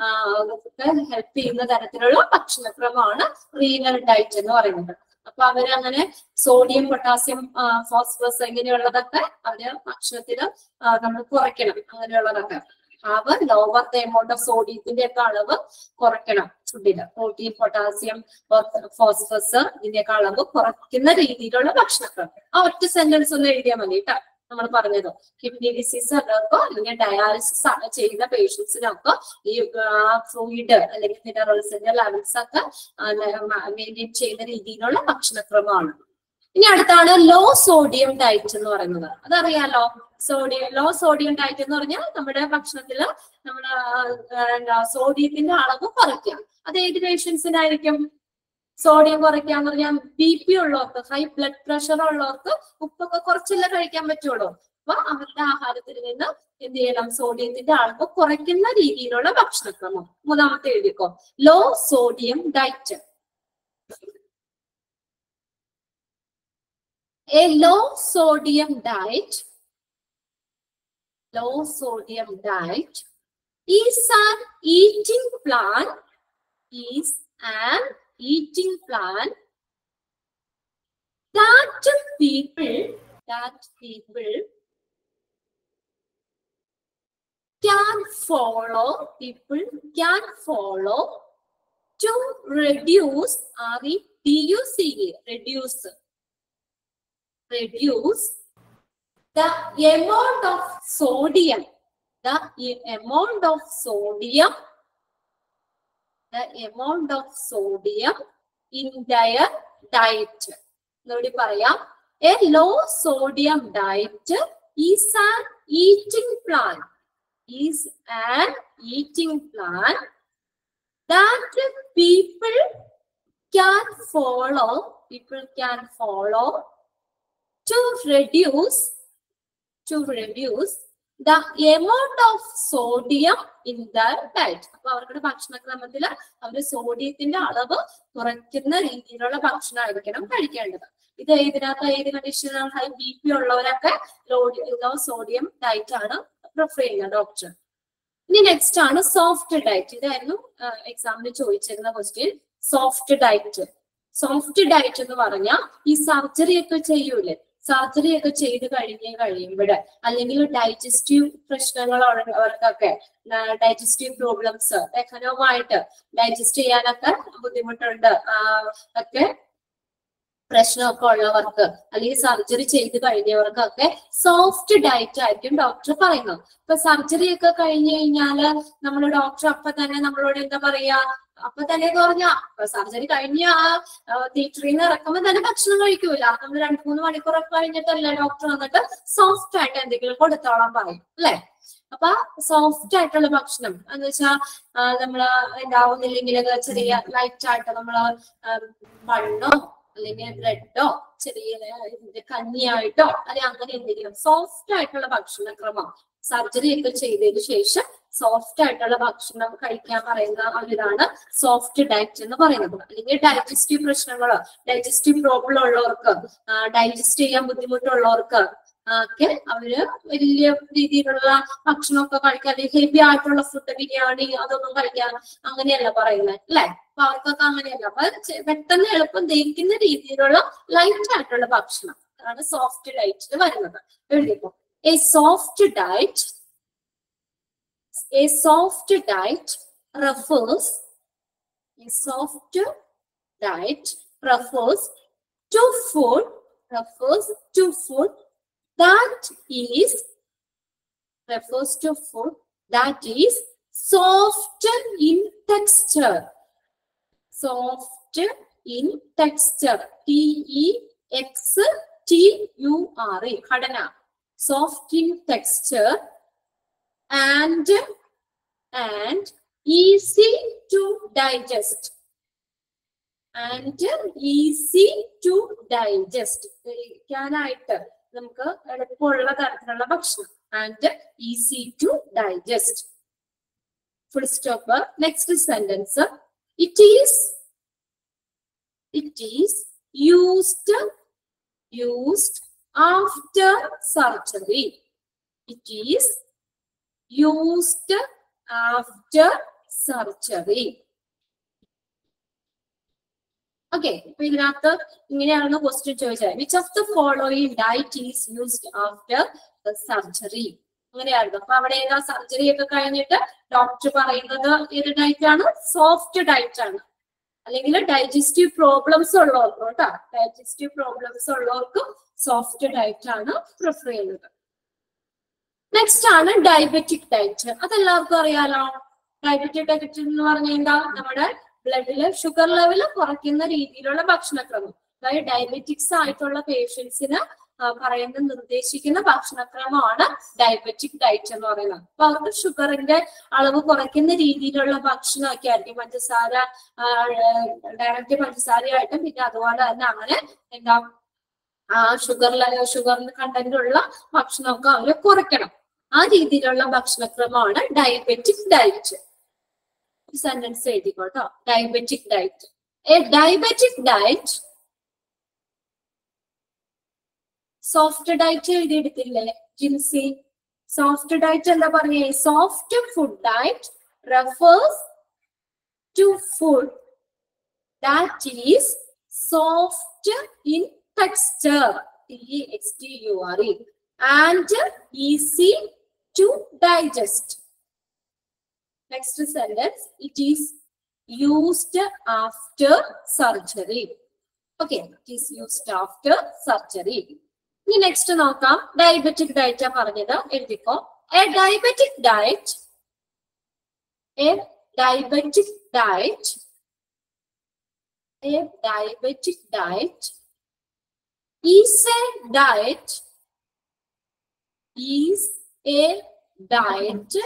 ഹെൽപ്പ് ചെയ്യുന്ന തരത്തിലുള്ള ഭക്ഷണക്രമമാണ് റീനൽ ഡയറ്റ് എന്ന് പറയുന്നത് അപ്പൊ അവര് അങ്ങനെ സോഡിയം പൊട്ടാസ്യം ഫോസ്ഫറസ് ഇങ്ങനെയുള്ളതൊക്കെ അവര് ഭക്ഷണത്തില് നമ്മൾ കുറയ്ക്കണം അങ്ങനെയുള്ളതൊക്കെ അവർ ലോവർ ദ എമൗണ്ട് ഓഫ് സോഡിയത്തിന്റെ ഒക്കെ അളവ് കുറയ്ക്കണം ഫുഡില് പ്രോട്ടീൻ പൊട്ടാസ്യം ഫോസ്ഫറസ് ഇതിന്റെയൊക്കെ അളവ് കുറയ്ക്കുന്ന രീതിയിലുള്ള ഭക്ഷണക്രമം ആ ഒറ്റ സെന്റൻസ് ഒന്ന് എഴുതിയാൽ മതി കേട്ടോ നമ്മൾ പറഞ്ഞത് കിഡ്നി ഡിസീസ് ഉള്ളവർക്കോ അല്ലെങ്കിൽ ഡയാലിസിസ് ചെയ്യുന്ന പേഷ്യൻസിനൊക്കെ ഈ ഫ്ലൂയിഡ് അല്ലെങ്കിൽ മിനറൽസിന്റെ ലെവൽസ് ഒക്കെ മെയിൻറ്റെയിൻ ചെയ്യുന്ന രീതിയിലുള്ള ഭക്ഷണക്രമമാണ് ഇനി അടുത്താണ് ലോ സോഡിയം ഡയറ്റ് എന്ന് പറയുന്നത് അതറിയാലോ സോഡിയം ലോ സോഡിയം ഡയറ്റ് എന്ന് പറഞ്ഞാൽ നമ്മുടെ ഭക്ഷണത്തിൽ നമ്മുടെ എന്താ സോഡിയത്തിന്റെ അളവ് കുറയ്ക്കാം അത് ഏത് പേഷ്യൻസിനായിരിക്കും സോഡിയം കുറയ്ക്കാന്ന് പറഞ്ഞാൽ ബി പി ഉള്ളവർക്ക് ഹൈ ബ്ലഡ് പ്രഷർ ഉള്ളവർക്ക് ഉപ്പൊക്കെ കുറച്ചല്ലേ കഴിക്കാൻ പറ്റുള്ളൂ അപ്പൊ അവരുടെ ആഹാരത്തിൽ നിന്ന് എന്ത് ചെയ്യണം സോഡിയത്തിന്റെ അളവ് കുറയ്ക്കുന്ന രീതിയിലുള്ള ഭക്ഷണക്രമം മൂന്നാമത്തെ എഴുതിക്കോ low sodium diet A low sodium diet, low sodium diet is an eating plan, is an eating plan that people, that people can follow, people can follow to reduce, R-E-D-U-C-E, reduce reduce the amount of sodium, the amount of sodium, the amount of sodium in their diet. ഒന്നുകൂടി പറയാം a low sodium diet is an eating plan is an eating plan that people can follow people can follow to reduce to reduce the amount of sodium in their diet അപ്പൊ അവരുടെ ഭക്ഷണക്രമത്തിൽ അവർ സോഡിയത്തിന്റെ അളവ് കുറയ്ക്കുന്ന രീതിയിലുള്ള ഭക്ഷണമായിരിക്കണം കഴിക്കേണ്ടത് ഇത് ഇതിനകത്ത് ഏത് കണ്ടീഷനാണ് ഹൈ ബി പി ഉള്ളവരൊക്കെ ലോ സോഡിയം ഡയറ്റ് ആണ് പ്രിഫർ ചെയ്യുന്നത് ഡോക്ടർ ഇനി നെക്സ്റ്റ് ആണ് സോഫ്റ്റ് ഡയറ്റ് ഇതായിരുന്നു എക്സാമിന് ചോദിച്ചിരുന്ന question soft diet soft diet എന്ന് പറഞ്ഞാൽ ഈ സർജറി ഒക്കെ ചെയ്യൂലേ സർജറി ഒക്കെ ചെയ്ത് കഴിഞ്ഞ് കഴിയുമ്പോൾ അല്ലെങ്കിൽ ഡൈജസ്റ്റീവ് പ്രശ്നങ്ങൾ ഉള്ളവർക്കൊക്കെ ഡൈജസ്റ്റീവ് പ്രോബ്ലംസ് എക്കനോമായിട്ട് ഡൈജസ്റ്റ് ചെയ്യാനൊക്കെ ബുദ്ധിമുട്ടുണ്ട് ആ, ഒക്കെ പ്രശ്നമൊക്കെ ഉള്ളവർക്ക് അല്ലെങ്കിൽ സർജറി ചെയ്ത് കഴിഞ്ഞവർക്കൊക്കെ സോഫ്റ്റ് ഡയറ്റ് ആയിരിക്കും ഡോക്ടർ പറയുന്നത് ഇപ്പൊ സർജറി ഒക്കെ കഴിഞ്ഞു കഴിഞ്ഞാല് നമ്മൾ ഡോക്ടർ അപ്പൊ തന്നെ നമ്മളോട് എന്താ പറയാ അപ്പൊ തന്നെ എന്ന് പറഞ്ഞാ സർജറി കഴിഞ്ഞ ആ തിയേറ്ററിൽ നിന്ന് ഇറക്കുമ്പോ തന്നെ ഭക്ഷണം കഴിക്കൂല നമ്മൾ രണ്ടു മൂന്ന് മണിക്കൂറൊക്കെ കഴിഞ്ഞിട്ടല്ലേ ഡോക്ടർ വന്നിട്ട് സോഫ്റ്റ് ആയിട്ട് എന്തെങ്കിലും കൊടുത്തോളാൻ പറയും അല്ലെ അപ്പൊ സോഫ്റ്റ് ആയിട്ടുള്ള ഭക്ഷണം എന്ന് വെച്ചാൽ നമ്മള് ഉണ്ടാവുന്നില്ലെങ്കിൽ ചെറിയ ലൈറ്റ് ആയിട്ട് നമ്മള് മണ്ണോ അല്ലെങ്കിൽ ബ്രെഡോ ചെറിയ ഇതിന്റെ കഞ്ഞിയായിട്ടോ അല്ലെങ്കിൽ അങ്ങനെ എന്തെങ്കിലും സോഫ്റ്റ് ആയിട്ടുള്ള ഭക്ഷണക്രമം സർജറി ഒക്കെ ചെയ്തതിനു ശേഷം സോഫ്റ്റ് ആയിട്ടുള്ള ഭക്ഷണം കഴിക്കാൻ പറയുന്ന ഒരിതാണ് സോഫ്റ്റ് ഡയറ്റ് എന്ന് പറയുന്നത് അല്ലെങ്കിൽ ഡൈജസ്റ്റീവ് പ്രശ്നങ്ങള് ഡൈജസ്റ്റീവ് പ്രോബ്ലം ഉള്ളവർക്ക് ഡൈജസ്റ്റ് ചെയ്യാൻ ബുദ്ധിമുട്ടുള്ളവർക്ക് ആ, ഒക്കെ അവര് വലിയ രീതിയിലുള്ള ഭക്ഷണമൊക്കെ കഴിക്കാൻ അല്ലെങ്കിൽ ഹെവി ആയിട്ടുള്ള ഫുഡ് ബിരിയാണി അതൊന്നും കഴിക്കാൻ അങ്ങനെയല്ല പറയുന്നത് അല്ലെ അപ്പൊ അവർക്കൊക്കെ അങ്ങനെയല്ല അപ്പൊ ചെ- പെട്ടെന്ന് എളുപ്പം ദഹിക്കുന്ന രീതിയിലുള്ള ലൈറ്റ് ആയിട്ടുള്ള ഭക്ഷണം അതാണ് സോഫ്റ്റ് ഡയറ്റിൽ വരുന്നത് എഴുതിക്കോ a soft diet a soft diet refers a soft diet refers to food refers to food that is refers to food that is soft in texture soft in texture t e x t u r e ഘടന soft in texture and and easy to digest and easy to digest കഴിക്കാനായിട്ട് നമുക്ക് എളുപ്പമുള്ള തരത്തിലുള്ള ഭക്ഷണം and easy to digest full stop next sentence it is it is used used after surgery it is used after surgery okay അപ്പൊ ഇതിനകത്ത് ഇങ്ങനെയാണ് question ചോദിച്ചത് which of the following diet is used after surgery അങ്ങനെയായിരുന്നു അപ്പൊ അവിടെ ഏതാ surgery ഒക്കെ കഴിഞ്ഞിട്ട് ഡോക്ടർ പറയുന്നത് ഏത് ഡയറ്റ് ആണ് സോഫ്റ്റ് ഡയറ്റ് ആണ് അല്ലെങ്കിൽ ഡൈജസ്റ്റീവ് പ്രോബ്ലംസ് ഉള്ളവർക്ക് കേട്ടോ ഡൈജസ്റ്റീവ് പ്രോബ്ലംസ് ഉള്ളവർക്കും സോഫ്റ്റ് ഡയറ്റ് ആണ് പ്രിഫർ ചെയ്യുന്നത് നെക്സ്റ്റ് ആണ് ഡയബറ്റിക് ഡയറ്റ് അതെല്ലാവർക്കും അറിയാലോ ഡയബറ്റിക് ഡയറ്റ് എന്ന് പറഞ്ഞാൽ എന്താ നമ്മുടെ ബ്ലഡില് ഷുഗർ ലെവൽ കുറയ്ക്കുന്ന രീതിയിലുള്ള ഭക്ഷണക്രമം അതായത് ഡയബറ്റിക്സ് ആയിട്ടുള്ള പേഷ്യൻസിന് പറയുന്ന നിർദ്ദേശിക്കുന്ന ഭക്ഷണക്രമമാണ് ഡയബറ്റിക് ഡയറ്റ് എന്ന് പറയുന്നത് അപ്പൊ അവർക്ക് ഷുഗറിന്റെ അളവ് കുറയ്ക്കുന്ന രീതിയിലുള്ള ഭക്ഷണമൊക്കെ ആയിരിക്കും പഞ്ചസാര ഡയറക്റ്റ് പഞ്ചസാരയായിട്ടും പിന്നെ അതുപോലെ തന്നെ അങ്ങനെ എന്താ ആ ഷുഗർ ഷുഗറിന് കണ്ടന്റ് ഉള്ള ഭക്ഷണമൊക്കെ അവര് കുറയ്ക്കണം ആ രീതിയിലുള്ള ഭക്ഷണക്രമമാണ് ഡയബറ്റിക് ഡയറ്റ് സെന്റൻസ് എഴുതിക്കോട്ടോ diabetic diet a diabetic diet soft diet എഴുതിയെടുത്തില്ലേ ജിൻസി സോഫ്റ്റ് ഡയറ്റ് എന്താ പറഞ്ഞേ soft food diet refers to food that is soft in texture T X T U R E and easy to digest Next sentence, it is used after surgery. Okay, it is used after surgery. ഇനി next നോക്കാം diabetic diet പറഞ്ഞത് എഴുതിക്കോ a diabetic diet a diabetic diet a diabetic diet is a diet is a diet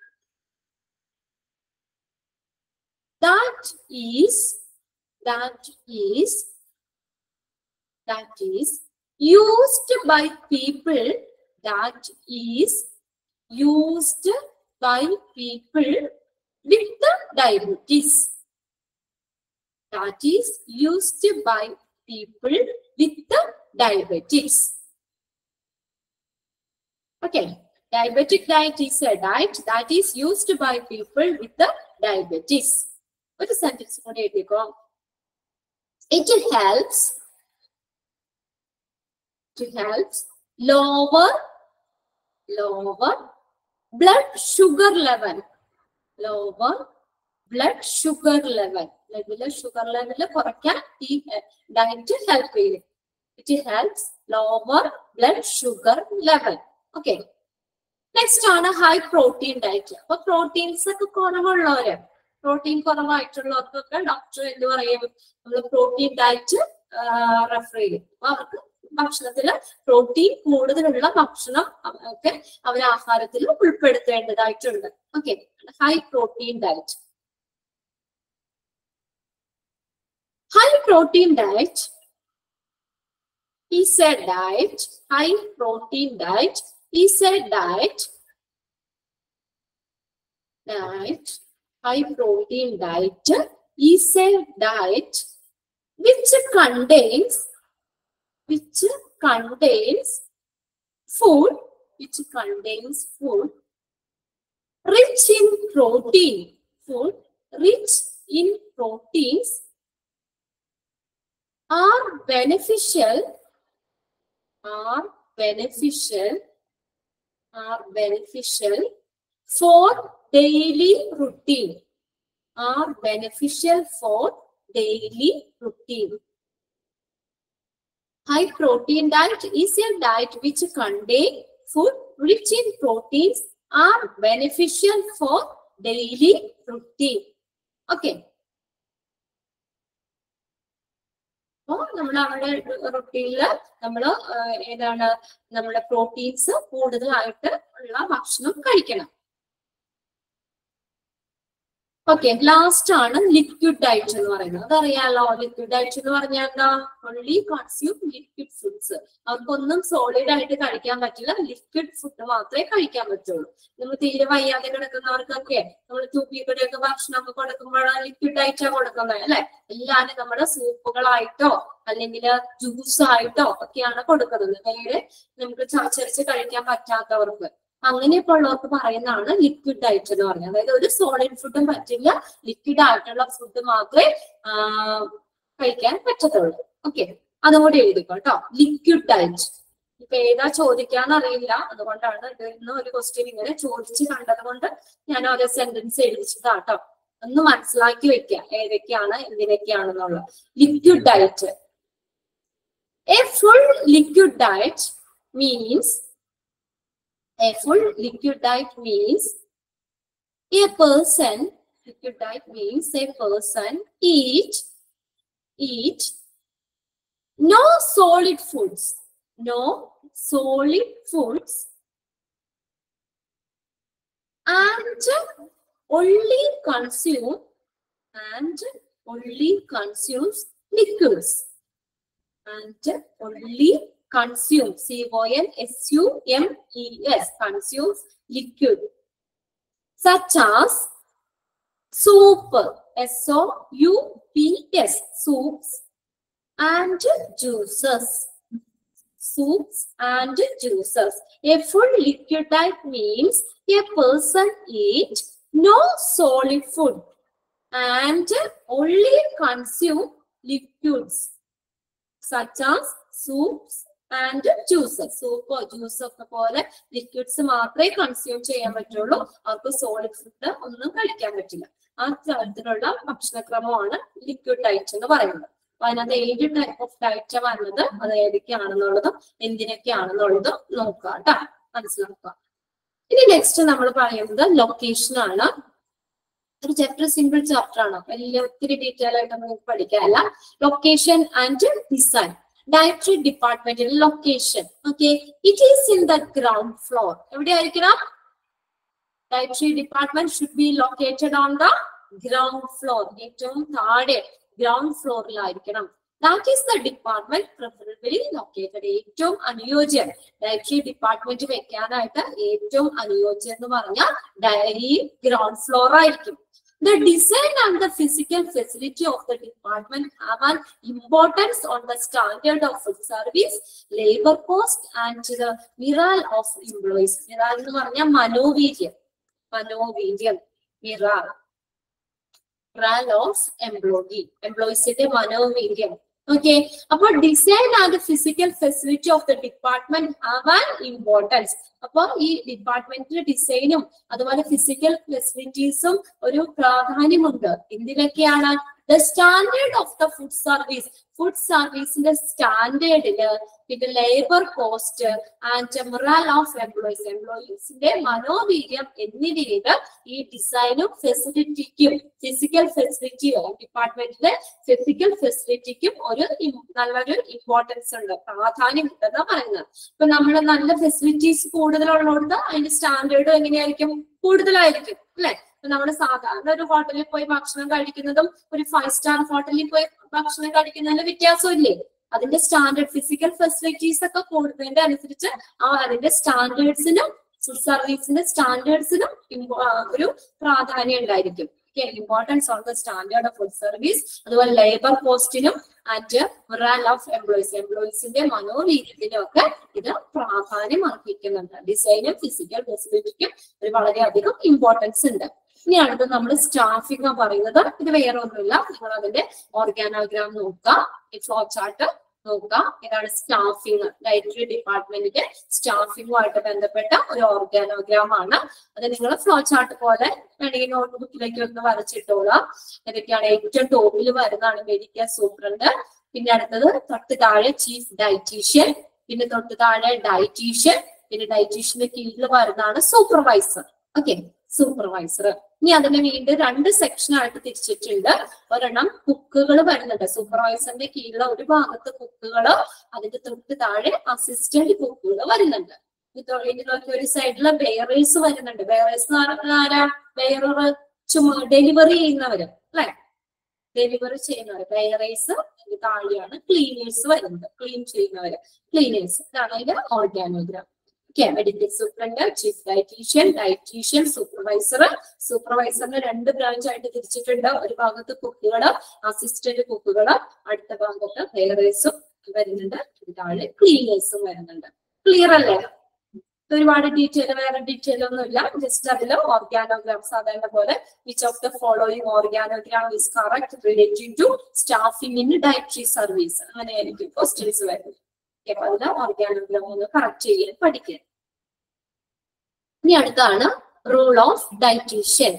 that is that is that is used by people that is used by people with the diabetes that is used by people with the diabetes okay diabetic diet is a diet that is used by people with the diabetes ഒരു sentence കൂടി എഴുതിക്കോ it helps it helps lower lower blood sugar level lower blood sugar level ബ്ലഡിലെ sugar level കുറയ്ക്കാൻ ഈ diet help ചെയ്യും it helps lower blood sugar level okay next ആണ് high protein diet അപ്പൊ proteins ഒക്കെ കുറവുള്ളവര് പ്രോട്ടീൻ കുറവായിട്ടുള്ളവർക്കൊക്കെ ഡോക്ടർ എന്ത് പറയും നമ്മൾ പ്രോട്ടീൻ ഡയറ്റ് റെഫർ ചെയ്യും അപ്പൊ അവർക്ക് ഭക്ഷണത്തിൽ പ്രോട്ടീൻ കൂടുതലുള്ള ഭക്ഷണം ഒക്കെ അവർ ആഹാരത്തിൽ ഉൾപ്പെടുത്തേണ്ടതായിട്ടുണ്ട് okay high protein diet high protein diet is a diet, high protein diet is a diet, diet, high protein diet is a diet which contains, which contains food, which contains food rich in protein, food rich in proteins are beneficial are beneficial are beneficial for daily routine are beneficial for daily routine high protein diet is a diet which contain food rich in proteins are beneficial for daily routine okay അപ്പോൾ നമ്മൾ നമ്മുടെ റൊട്ടീനിൽ നമ്മൾ ഏതാണ് നമ്മുടെ proteins കൂടുതലായിട്ട് ഉള്ള ഭക്ഷണം കഴിക്കണം ഓക്കെ ലാസ്റ്റ് ആണ് ലിക്വിഡ് ഡയറ്റ് എന്ന് പറയുന്നത് അതറിയാലോ ലിക്വിഡ് ഡയറ്റ് എന്ന് പറഞ്ഞാൽ എന്താ ഓൺലി കൺസ്യൂം ലിക്വിഡ് ഫുഡ്സ് അവർക്കൊന്നും സോളിഡ് ആയിട്ട് കഴിക്കാൻ പറ്റില്ല ലിക്വിഡ് ഫുഡ് മാത്രമേ കഴിക്കാൻ പറ്റുള്ളൂ നമ്മൾ തീരെ വയ്യാതെ കിടക്കുന്നവർക്കൊക്കെ നമ്മൾ ട്യൂബിയുടെയൊക്കെ ഭക്ഷണമൊക്കെ കൊടുക്കുമ്പോൾ ലിക്വിഡ് ഡയറ്റാ കൊടുക്കുന്നത് അല്ലെ എല്ലാരും നമ്മുടെ സൂപ്പുകളായിട്ടോ അല്ലെങ്കിൽ ജ്യൂസ് ആയിട്ടോ ഒക്കെയാണ് കൊടുക്കുന്നത് നേരെ നമുക്ക് ചവച്ചരച്ച് കഴിക്കാൻ പറ്റാത്തവർക്ക് അങ്ങനെയൊക്കെ ഉള്ളവർക്ക് പറയുന്നതാണ് ലിക്വിഡ് ഡയറ്റ് എന്ന് പറയുന്നത് അതായത് ഒരു സോളിഡ് ഫുഡും പറ്റില്ല ലിക്വിഡ് ആയിട്ടുള്ള ഫുഡ് മാത്രമേ കഴിക്കാൻ പറ്റത്തുള്ളൂ ഓക്കെ അതും കൂടി എഴുതിക്കോ കേട്ടോ ലിക്വിഡ് ഡയറ്റ് ഇപ്പൊ ഏതാ ചോദിക്കാന്ന് അറിയില്ല അതുകൊണ്ടാണ് ഇന്ന് ഒരു ക്വസ്റ്റ്യൻ ഇങ്ങനെ ചോദിച്ച് കണ്ടത് കൊണ്ട് ഞാൻ ഓരോ സെന്റൻസ് എഴുതിച്ചതാ കേട്ടോ ഒന്ന് മനസ്സിലാക്കി വെക്കുക ഏതൊക്കെയാണ് എന്തിനൊക്കെയാണെന്നുള്ളത് liquid diet a full liquid diet means a full liquid diet means a person liquid diet means a person eat eat no solid foods no solid foods and only consume and only consumes liquids and only consume C O N S U M E S consumes liquid such as soup S O U P S soups and juices soups and juices a full liquid diet means a person eat no solid food and only consume liquids such as soups and juices സൂപ്പോ ജ്യൂസോ ഒക്കെ പോലെ liquids മാത്രമേ consume ചെയ്യാൻ പറ്റുള്ളൂ അവർക്ക് solid food ഒന്നും കഴിക്കാൻ പറ്റില്ല ആ തരത്തിലുള്ള ഭക്ഷണക്രമമാണ് ലിക്വിഡ് ഡയറ്റ് എന്ന് പറയുന്നത് അപ്പൊ അതിനകത്ത് ഏഴ് ടൈപ്പ് ഓഫ് ഡയറ്റ് വരുന്നത് അത് ഏതൊക്കെയാണെന്നുള്ളതും എന്തിനൊക്കെയാണെന്നുള്ളതും നോക്കുക കേട്ടോ മനസ്സിലാക്കുക ഇനി നെക്സ്റ്റ് നമ്മൾ പറയുന്നത് ലൊക്കേഷൻ ആണ് ഒരു ചാപ്റ്റർ സിമ്പിൾ ചാപ്റ്റർ ആണ് വലിയ ഒത്തിരി ഡീറ്റെയിൽ ആയിട്ട് നമുക്ക് പഠിക്കാനല്ല ലൊക്കേഷൻ ആൻഡ് ഡിസൈൻ ഡയറക്ടറി ഡിപ്പാർട്ട്മെന്റിന്റെ location okay it is in the ground floor എവിടെ ആയിരിക്കണം ഡയറക്ടറി department should be located on the ground floor ഏറ്റവും താഴെ ഗ്രൗണ്ട് ഫ്ലോറിലായിരിക്കണം that is the department preferably located ഏറ്റവും അനുയോജ്യം ഡയറക്ടറി ഡിപ്പാർട്ട്മെന്റ് വെക്കാനായിട്ട് ഏറ്റവും അനുയോജ്യം എന്ന് പറഞ്ഞാൽ ഡയറി ഗ്രൗണ്ട് ഫ്ലോർ ആയിരിക്കും The design and the physical facility of the department have an importance on the standard of food service, labor cost, and the morale of employees. Morale എന്ന് പറഞ്ഞാൽ മനോവീര്യം മനോവീര്യം മിറാൽ morale of employee എംപ്ലോയീസിന്റെ മനോവീര്യം okay അപ്പൊ design and physical facility of the department have an importance അപ്പൊ ഈ ഡിപ്പാർട്ട്മെന്റിന്റെ ഡിസൈനും അതുപോലെ ഫിസിക്കൽ ഫെസിലിറ്റീസും ഒരു പ്രാധാന്യമുണ്ട് എന്തിനൊക്കെയാണ് the standard of the food service food സർവീസിന്റെ സ്റ്റാൻഡേർഡില് പിന്നെ labour cost and morale of employees എംപ്ലോയീസിന്റെ മനോവീര്യം എന്നിവയിൽ ഈ ഡിസൈനും ഫെസിലിറ്റിക്കും ഫിസിക്കൽ ഫെസിലിറ്റിയും ഡിപ്പാർട്ട്മെന്റിലെ ഫിസിക്കൽ ഫെസിലിറ്റിക്കും ഒരു ഇം- നല്ലൊരു ഇമ്പോർട്ടൻസ് ഉണ്ട് പ്രാധാന്യം ഉണ്ടെന്ന് പറയുന്നത് ഇപ്പൊ നമ്മൾ നല്ല ഫെസിലിറ്റീസ് കൂടുതലുള്ളതുകൊണ്ട് അതിന്റെ സ്റ്റാൻഡേർഡും എങ്ങനെയായിരിക്കും കൂടുതലായിരിക്കും അല്ലെ ഇപ്പൊ നമ്മൾ സാധാരണ ഒരു ഹോട്ടലിൽ പോയി ഭക്ഷണം കഴിക്കുന്നതും ഒരു ഫൈവ് സ്റ്റാർ ഹോട്ടലിൽ പോയി ഭക്ഷണം കഴിക്കുന്നതിന് വ്യത്യാസമില്ലേ അതിന്റെ സ്റ്റാൻഡേർഡ് ഫിസിക്കൽ ഫെസിലിറ്റീസ് ഒക്കെ കൂടുന്നതിന്റെ അനുസരിച്ച് ആ അതിന്റെ സ്റ്റാൻഡേർഡ്സിനും ഫുഡ് സർവീസിന്റെ സ്റ്റാൻഡേർഡ്സിനും ഒരു പ്രാധാന്യം ഉണ്ടായിരിക്കും importance on the standard of food service അതുപോലെ ലേബർ കോസ്റ്റിനും ആൻഡ് മൊറാൽ ഓഫ് എംപ്ലോയീസ് എംപ്ലോയീസിന്റെ മനോവീര്യത്തിനും ഒക്കെ ഇത് പ്രാധാന്യം അർഹിക്കുന്നുണ്ട് ഡിസൈനും ഫിസിക്കൽ ഫെസിലിറ്റിക്കും ഒരു വളരെയധികം ഇമ്പോർട്ടൻസ് ഉണ്ട് ഇനി അടുത്ത് നമ്മൾ സ്റ്റാഫിംഗ് പറയുന്നത് ഇത് വേറെ ഒന്നുമില്ല നിങ്ങൾ അതിന്റെ ഓർഗാനോഗ്രാം നോക്കുക ഈ ഫ്ലോ ചാർട്ട് നോക്കുക ഇതാണ് സ്റ്റാഫിംഗ് ഡയറ്ററി ഡിപ്പാർട്ട്മെന്റിന്റെ സ്റ്റാഫിംഗുമായിട്ട് ബന്ധപ്പെട്ട ഒരു ഓർഗാനോഗ്രാം ആണ് അത് നിങ്ങൾ ഫ്ലോ ചാർട്ട് പോലെ വേണമെങ്കിൽ നോട്ട്ബുക്കിലേക്ക് ഒന്ന് വരച്ചിട്ടോളാം ഇതൊക്കെയാണ് ഏറ്റവും ടോപ്പിൽ വരുന്നതാണ് മെഡിക്കൽ സൂപ്രണ്ട് പിന്നെ അടുത്തത് തൊട്ട് താഴെ ചീഫ് ഡയറ്റീഷ്യൻ പിന്നെ തൊട്ട് താഴെ ഡയറ്റീഷ്യൻ പിന്നെ ഡയറ്റീഷ്യന്റെ കീഴിൽ വരുന്നതാണ് സൂപ്പർവൈസർ ഓക്കെ സൂപ്പർവൈസർ ഇനി അതിനെ വീണ്ടും രണ്ട് സെക്ഷൻ ആയിട്ട് തിരിച്ചിട്ടുണ്ട് ഒരെണ്ണം കുക്കുകൾ വരുന്നുണ്ട് സൂപ്പർവൈസറിന്റെ കീഴിലുള്ള ഒരു ഭാഗത്ത് കുക്കുകൾ അതിന്റെ തൊട്ട് താഴെ അസിസ്റ്റന്റ് കുക്കുകൾ വരുന്നുണ്ട് ഇത് ഇതിനൊക്കെ ഒരു സൈഡില് ബെയറേഴ്സ് വരുന്നുണ്ട് ബെയറേഴ്സ് എന്ന് പറഞ്ഞാൽ ആരാ ബെയറർ ചുമ ഡെലിവറി ചെയ്യുന്നവര് അല്ലെ ഡെലിവറി ചെയ്യുന്നവര് ബെയറേഴ്സ് താഴെയാണ് ക്ലീനേഴ്സ് വരുന്നത് ക്ലീൻ ചെയ്യുന്നവര് ക്ലീനേഴ്സ് ഇതാണ് അതിന്റെ organogram okay medical superintendent chief dietitian dietitian supervisor സൂപ്പർവൈസറിന് രണ്ട് ബ്രാഞ്ച് ആയിട്ട് തിരിച്ചിട്ടുണ്ട് ഒരു ഭാഗത്ത് കുക്കുകള് അസിസ്റ്റന്റ് കുക്കുകള് അടുത്ത ഭാഗത്ത് ബെയറേഴ്സും വരുന്നുണ്ട് താഴെ ക്ലീനേഴ്സും വരുന്നുണ്ട് ക്ലിയർ അല്ലേ ഒരുപാട് ഡീറ്റെയിൽ വേറെ ഡീറ്റെയിൽ ഒന്നുമില്ല ജസ്റ്റ് അതിൽ ഓർഗാനോഗ്രാം സാധാരണ പോലെ which of the following organogram is correct relative to staffing in dietary service അങ്ങനെയായിരിക്കും ക്വസ്റ്റ്യൻസ് വരുന്നത് അപ്പൊ അതിൽ ഓർഗാനോഗ്രാം ഒന്ന് കറക്റ്റ് ചെയ്യാൻ പഠിക്കുക ഇനി അടുത്താണ് റൂൾ ഓഫ് ഡയറ്റീഷ്യൻ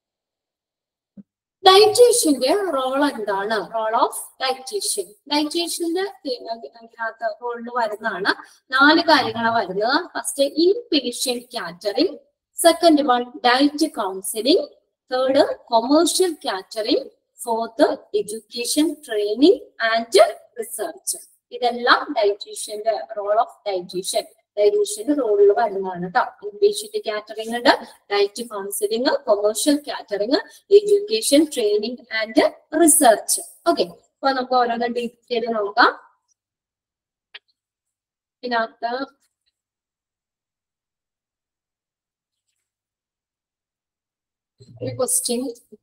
ഡയറ്റീഷ്യന്റെ റോൾ എന്താണ് റോൾ ഓഫ് ഡയറ്റീഷ്യൻ ഡയറ്റീഷ്യന്റെ അതിനകത്ത് റോളിൽ വരുന്നതാണ് നാല് കാര്യങ്ങളാണ് വരുന്നത് first inpatient catering second one diet counselling third commercial catering fourth education training and research ഇതെല്ലാം ഡയറ്റീഷ്യന്റെ റോൾ ഓഫ് ഡയറ്റീഷ്യൻ ഡയറ്റീഷ്യന്റെ റോളിൽ വരുന്നതാണ് കേട്ടോ ഇൻപേഷ്യന്റ് കാറ്ററിംഗ് ഉണ്ട് diet counselling commercial catering education training and research okay അപ്പൊ നമുക്ക് ഓരോന്ന് ഡീറ്റെയിൽ നോക്കാം ഇതിനകത്ത് ഒരു ക്വസ്റ്റ്യൻ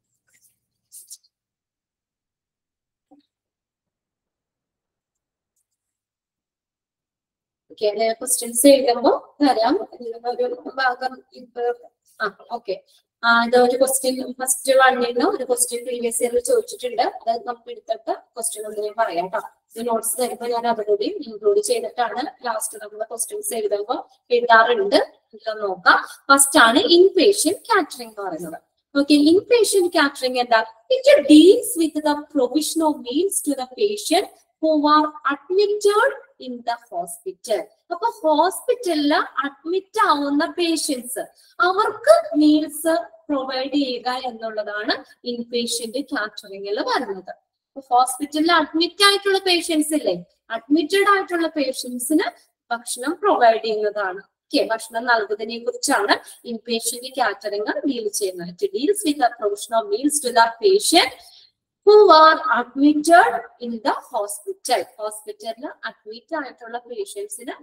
ഓക്കെ ക്വസ്റ്റ്യൻസ് എഴുതുമ്പോൾ അറിയാം ഒരു ഭാഗം ഇപ്പൊ ആ ഓക്കെ ആ ഇത് ഒരു ക്വസ്റ്റ്യൻ ഫസ്റ്റ് വണ്ണിന് ഒരു ക്വസ്റ്റ്യൻ പ്രീവിയസ് ഇയറിൽ ചോദിച്ചിട്ടുണ്ട് അത് നമുക്ക് എടുത്തിട്ട് ക്വസ്റ്റ്യൻ ഒന്ന് ഞാൻ പറയാം കേട്ടോ ഇത് നോട്ട്സ് തരുമ്പോൾ ഞാൻ അതുകൂടി ഇൻക്ലൂഡ് ചെയ്തിട്ടാണ് ലാസ്റ്റ് നമ്മൾ ക്വസ്റ്റ്യൻസ് എഴുതുമ്പോൾ എഴുതാറുണ്ട് ഇതൊന്ന് നോക്കാം ഫസ്റ്റ് ആണ് ഇൻപേഷ്യൻ കാറ്ററിംഗ് എന്ന് പറയുന്നത് ഓക്കെ ഇൻപേഷ്യൻ കാറ്ററിംഗ് എന്താ it deals with the provision of meals to the patient who are admitted in the hospital അപ്പൊ ഹോസ്പിറ്റലില് അഡ്മിറ്റ് ആവുന്ന പേഷ്യൻസ് അവർക്ക് മീൽസ് പ്രൊവൈഡ് ചെയ്യുക എന്നുള്ളതാണ് ഇൻപേഷ്യന്റ് കാറ്ററിംഗിൽ വരുന്നത് ഹോസ്പിറ്റലിൽ അഡ്മിറ്റ് ആയിട്ടുള്ള പേഷ്യൻസ് ഇല്ലേ അഡ്മിറ്റഡ് ആയിട്ടുള്ള പേഷ്യൻസിന് ഭക്ഷണം പ്രൊവൈഡ് ചെയ്യുന്നതാണ് ഓക്കെ ഭക്ഷണം നൽകുന്നതിനെ കുറിച്ചാണ് ഇൻ പേഷ്യന്റ് കാറ്ററിംഗ് ഡീൽ ചെയ്യുന്നത് it deals with the provision of meals to the patient who are admitted in the hospital ഹോസ്പിറ്റലിൽ അഡ്മിറ്റ് ആയിട്ടുള്ള പേഷ്യൻസിന്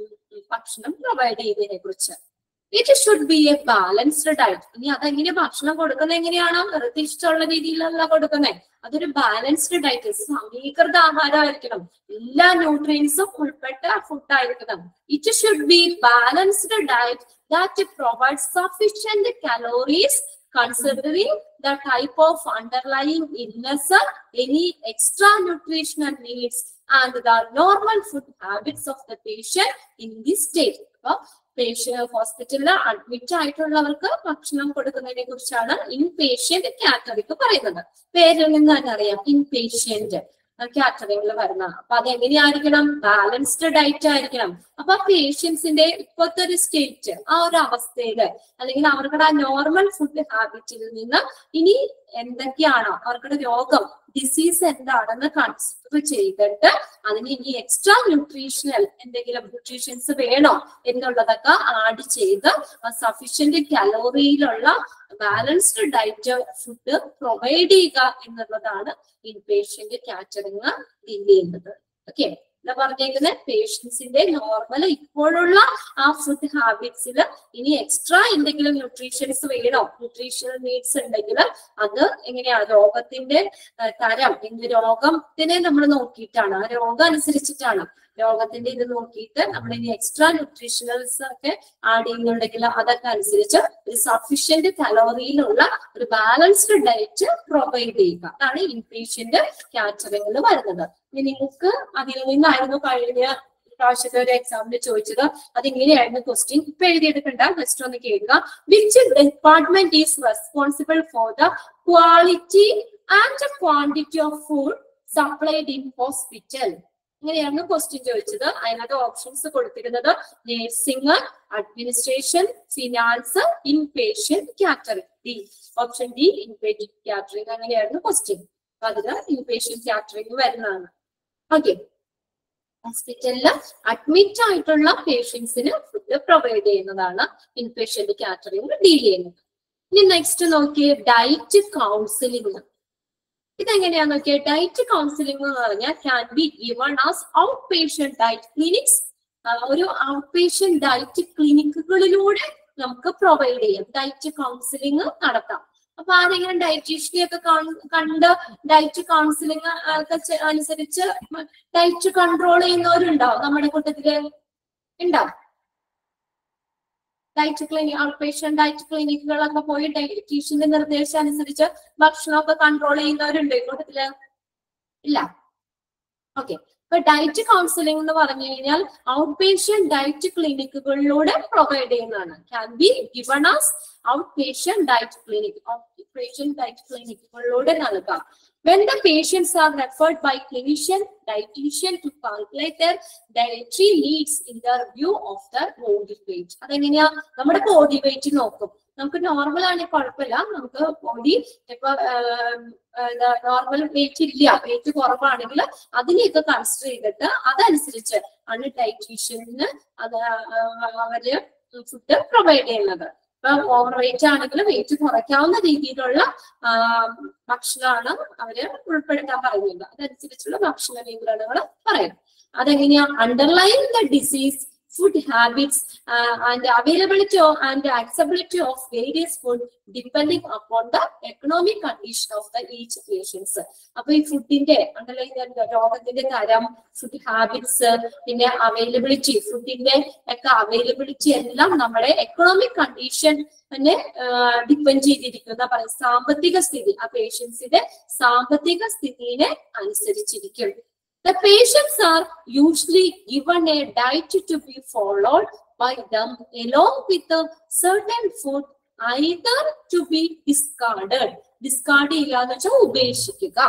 ഭക്ഷണം പ്രൊവൈഡ് ചെയ്യുന്നതിനെ കുറിച്ച് it should be a balanced diet ഇനി അതെങ്ങനെ ഭക്ഷണം കൊടുക്കുന്നത് എങ്ങനെയാണോ വെറുതെ ഇഷ്ടമുള്ള രീതിയിലല്ല കൊടുക്കുന്നത് അതൊരു ബാലൻസ്ഡ് ഡയറ്റ് സമീകൃത ആഹാരമായിരിക്കണം എല്ലാ ന്യൂട്രിയൻസും ഉൾപ്പെട്ട ഫുഡ് ആയിരിക്കണം it should be balanced diet that provide sufficient calories considering the type of underlying illness, any extra nutritional needs, and the normal food habits of the patient in this state. അപ്പൊ patient ഹോസ്പിറ്റലിൽ admit ആയിട്ടുള്ളവർക്ക് ഭക്ഷണം കൊടുക്കുന്നതിനെ കുറിച്ചാണ് inpatient catering പറയുന്നത് പേരിൽ നിന്ന് തന്നെ അറിയാം ഇൻ പേഷ്യന്റ് കാറ്ററിംഗിൽ വരുന്നതാണ് അപ്പൊ അത് എങ്ങനെയായിരിക്കണം ബാലൻസ്ഡ് ഡയറ്റ് ആയിരിക്കണം അപ്പൊ പേഷ്യൻസിന്റെ ഇപ്പോഴത്തെ ഒരു സ്റ്റേറ്റ് ആ ഒരു അവസ്ഥയില് അല്ലെങ്കിൽ അവരുടെ ആ നോർമൽ ഫുഡ് ഹാബിറ്റിൽ നിന്ന് ഇനി എന്തൊക്കെയാണോ അവരുടെ രോഗം ഡിസീസ് എന്താണെന്ന് കൺസിഡർ ചെയ്തിട്ട് അതിന് ഇനി എക്സ്ട്രാ ന്യൂട്രീഷണൽ എന്തെങ്കിലും ന്യൂട്രീഷൻസ് വേണോ എന്നുള്ളതൊക്കെ ആഡ് ചെയ്ത് സഫീഷ്യന്റ് കലോറിയിലുള്ള ബാലൻസ്ഡ് ഡയറ്റ് ഫുഡ് പ്രൊവൈഡ് ചെയ്യുക എന്നുള്ളതാണ് ഇൻ പേഷ്യന്റ് കാറ്ററിംഗ് ഡീൽ ചെയ്യുന്നത് ഓക്കെ എന്താ പറഞ്ഞേക്കുന്നത് പേഷ്യൻസിന്റെ നോർമൽ ഇപ്പോഴുള്ള ആ ഫുഡ് ഹാബിറ്റ്സിൽ ഇനി എക്സ്ട്രാ എന്തെങ്കിലും ന്യൂട്രീഷൻസ് വേണോ ന്യൂട്രീഷണൽ നീഡ്സ് ഉണ്ടെങ്കിൽ അത് എങ്ങനെയാ രോഗത്തിന്റെ ആ, തരം എന്ത് രോഗത്തിനെ നമ്മൾ നോക്കിയിട്ടാണ് ആ രോഗം അനുസരിച്ചിട്ടാണ് രോഗത്തിന്റെ ഇത് നോക്കിയിട്ട് നമ്മൾ ഇനി എക്സ്ട്രാ ന്യൂട്രീഷണൽസ് ഒക്കെ ആഡ് ചെയ്യുന്നുണ്ടെങ്കിൽ അതൊക്കെ അനുസരിച്ച് ഒരു സഫീഷ്യന്റ് കലോറിയിലുള്ള ഒരു ബാലൻസ്ഡ് ഡയറ്റ് പ്രൊവൈഡ് ചെയ്യുക അതാണ് ഇൻപേഷ്യന്റ് കാറ്ററിംഗിൽ വരുന്നത് ഇനി നിങ്ങൾക്ക് അതിൽ നിന്നായിരുന്നു കഴിഞ്ഞ പ്രാവശ്യത്തെ ഒരു എക്സാമിന് ചോദിച്ചത് അതിങ്ങനെയായിരുന്നു ക്വസ്റ്റ്യൻ ഇപ്പൊ എഴുതിയെടുക്കണ്ട ജസ്റ്റ് ഒന്ന് കേൾക്കുക which department is responsible for the quality and quantity of food supplied in hospital ഇങ്ങനെയാണ് ക്വസ്റ്റ്യൻ ചോദിച്ചത് അതിനകത്ത് ഓപ്ഷൻസ് കൊടുത്തിരുന്നത് nursing administration finance inpatient catering D option D inpatient catering അങ്ങനെയായിരുന്നു ക്വസ്റ്റ്യൻ അപ്പൊ അതില് ഇൻ പേഷ്യന്റ് കാറ്ററിംഗ് വരുന്നതാണ് okay ഹോസ്പിറ്റലിൽ admit ആയിട്ടുള്ള പേഷ്യൻസിന് ഫുഡ് പ്രൊവൈഡ് ചെയ്യുന്നതാണ് ഇൻ പേഷ്യന്റ് കാറ്ററിംഗ് ഡീൽ ചെയ്യുന്നത് ഇനി നെക്സ്റ്റ് നോക്കിയേ ഡയറ്റ് കൗൺസിലിംഗ് ഇതെങ്ങനെയാ നോക്കിയേ ഡയറ്റ് കൗൺസിലിംഗ് എന്ന് പറഞ്ഞാൽ can be given as outpatient diet clinics ഒരു ഔട്ട് പേഷ്യന്റ് ഡയറ്റ് ക്ലിനിക്കുകളിലൂടെ നമുക്ക് പ്രൊവൈഡ് ചെയ്യാം ഡയറ്റ് കൗൺസിലിംഗ് നടത്താം അപ്പൊ ആരെങ്കിലും ഡയറ്റീഷ്യനെ ഒക്കെ കണ്ട് ഡയറ്റ് കൗൺസിലിംഗ് ഒക്കെ ചെ- അനുസരിച്ച് ഡയറ്റ് കൺട്രോൾ ചെയ്യുന്നവരുണ്ടാവും നമ്മുടെ കൂട്ടത്തില് ഉണ്ടാവും diet clinic outpatient diet ക്ലിനിക്കുകളൊക്കെ പോയി ഡയറ്റീഷ്യന്റെ നിർദ്ദേശം അനുസരിച്ച് ഭക്ഷണമൊക്കെ കൺട്രോൾ ചെയ്യുന്നവരുണ്ട് ഈ കൂട്ടത്തില് ഇല്ല ഓക്കെ ഇപ്പൊ ഡയറ്റ് കൗൺസിലിംഗ് എന്ന് പറഞ്ഞു കഴിഞ്ഞാൽ ഔട്ട് പേഷ്യന്റ് ഡയറ്റ് ക്ലിനിക്കുകളിലൂടെ പ്രൊവൈഡ് ചെയ്യുന്നതാണ് can be given as outpatient diet clinic outpatient diet ക്ലിനിക്കുകളിലൂടെ നൽകാം when the patients are referred by clinician dietitian to calculate their dietary needs in their view of their body weight അതെങ്ങനെയാ നമ്മുടെ body weight നോക്കും നമുക്ക് normal ആണെങ്കിൽ കുഴപ്പമില്ല നമുക്ക് body ഇപ്പൊ നോർമൽ വെയിറ്റ് ഇല്ല വെയിറ്റ് കുറവാണെങ്കിൽ അതിനെയൊക്കെ കൺസിഡർ ചെയ്തിട്ട് അതനുസരിച്ച് ആണ് ഡയറ്റീഷ്യന് അത് ആ, അവര് ഫുഡ് പ്രൊവൈഡ് ചെയ്യുന്നത് ഇപ്പൊ ഓവർ വെയിറ്റ് ആണെങ്കിൽ വെയിറ്റ് കുറയ്ക്കാവുന്ന രീതിയിലുള്ള ആ, ഭക്ഷണമാണ് അവര് ഉൾപ്പെടുത്താൻ പറയുന്നത് അതനുസരിച്ചുള്ള ഭക്ഷണ നിയന്ത്രണങ്ങൾ പറയും അതെങ്ങനെയാ underlying the disease food habits and availability and accessibility of various food depending upon the economic condition of the each patients അപ്പൊ ഈ ഫുഡിന്റെ അണ്ടർലൈൻ രോഗത്തിന്റെ തരം ഫുഡ് ഹാബിറ്റ്സ് പിന്നെ അവൈലബിലിറ്റി ഫുഡിന്റെ ഒക്കെ അവൈലബിലിറ്റി എല്ലാം നമ്മുടെ എക്കണോമിക് കണ്ടീഷൻ തന്നെ ഡിപ്പെൻഡ് ചെയ്തിരിക്കുന്ന പറയും സാമ്പത്തിക സ്ഥിതി ആ പേഷ്യൻസിന്റെ സാമ്പത്തിക സ്ഥിതിയെ അനുസരിച്ചിരിക്കും The patients are usually given a diet to be followed by them along with a certain food either to be discarded. Discard ചെയ്യുക എന്ന് വെച്ചാൽ ഉപേക്ഷിക്കുക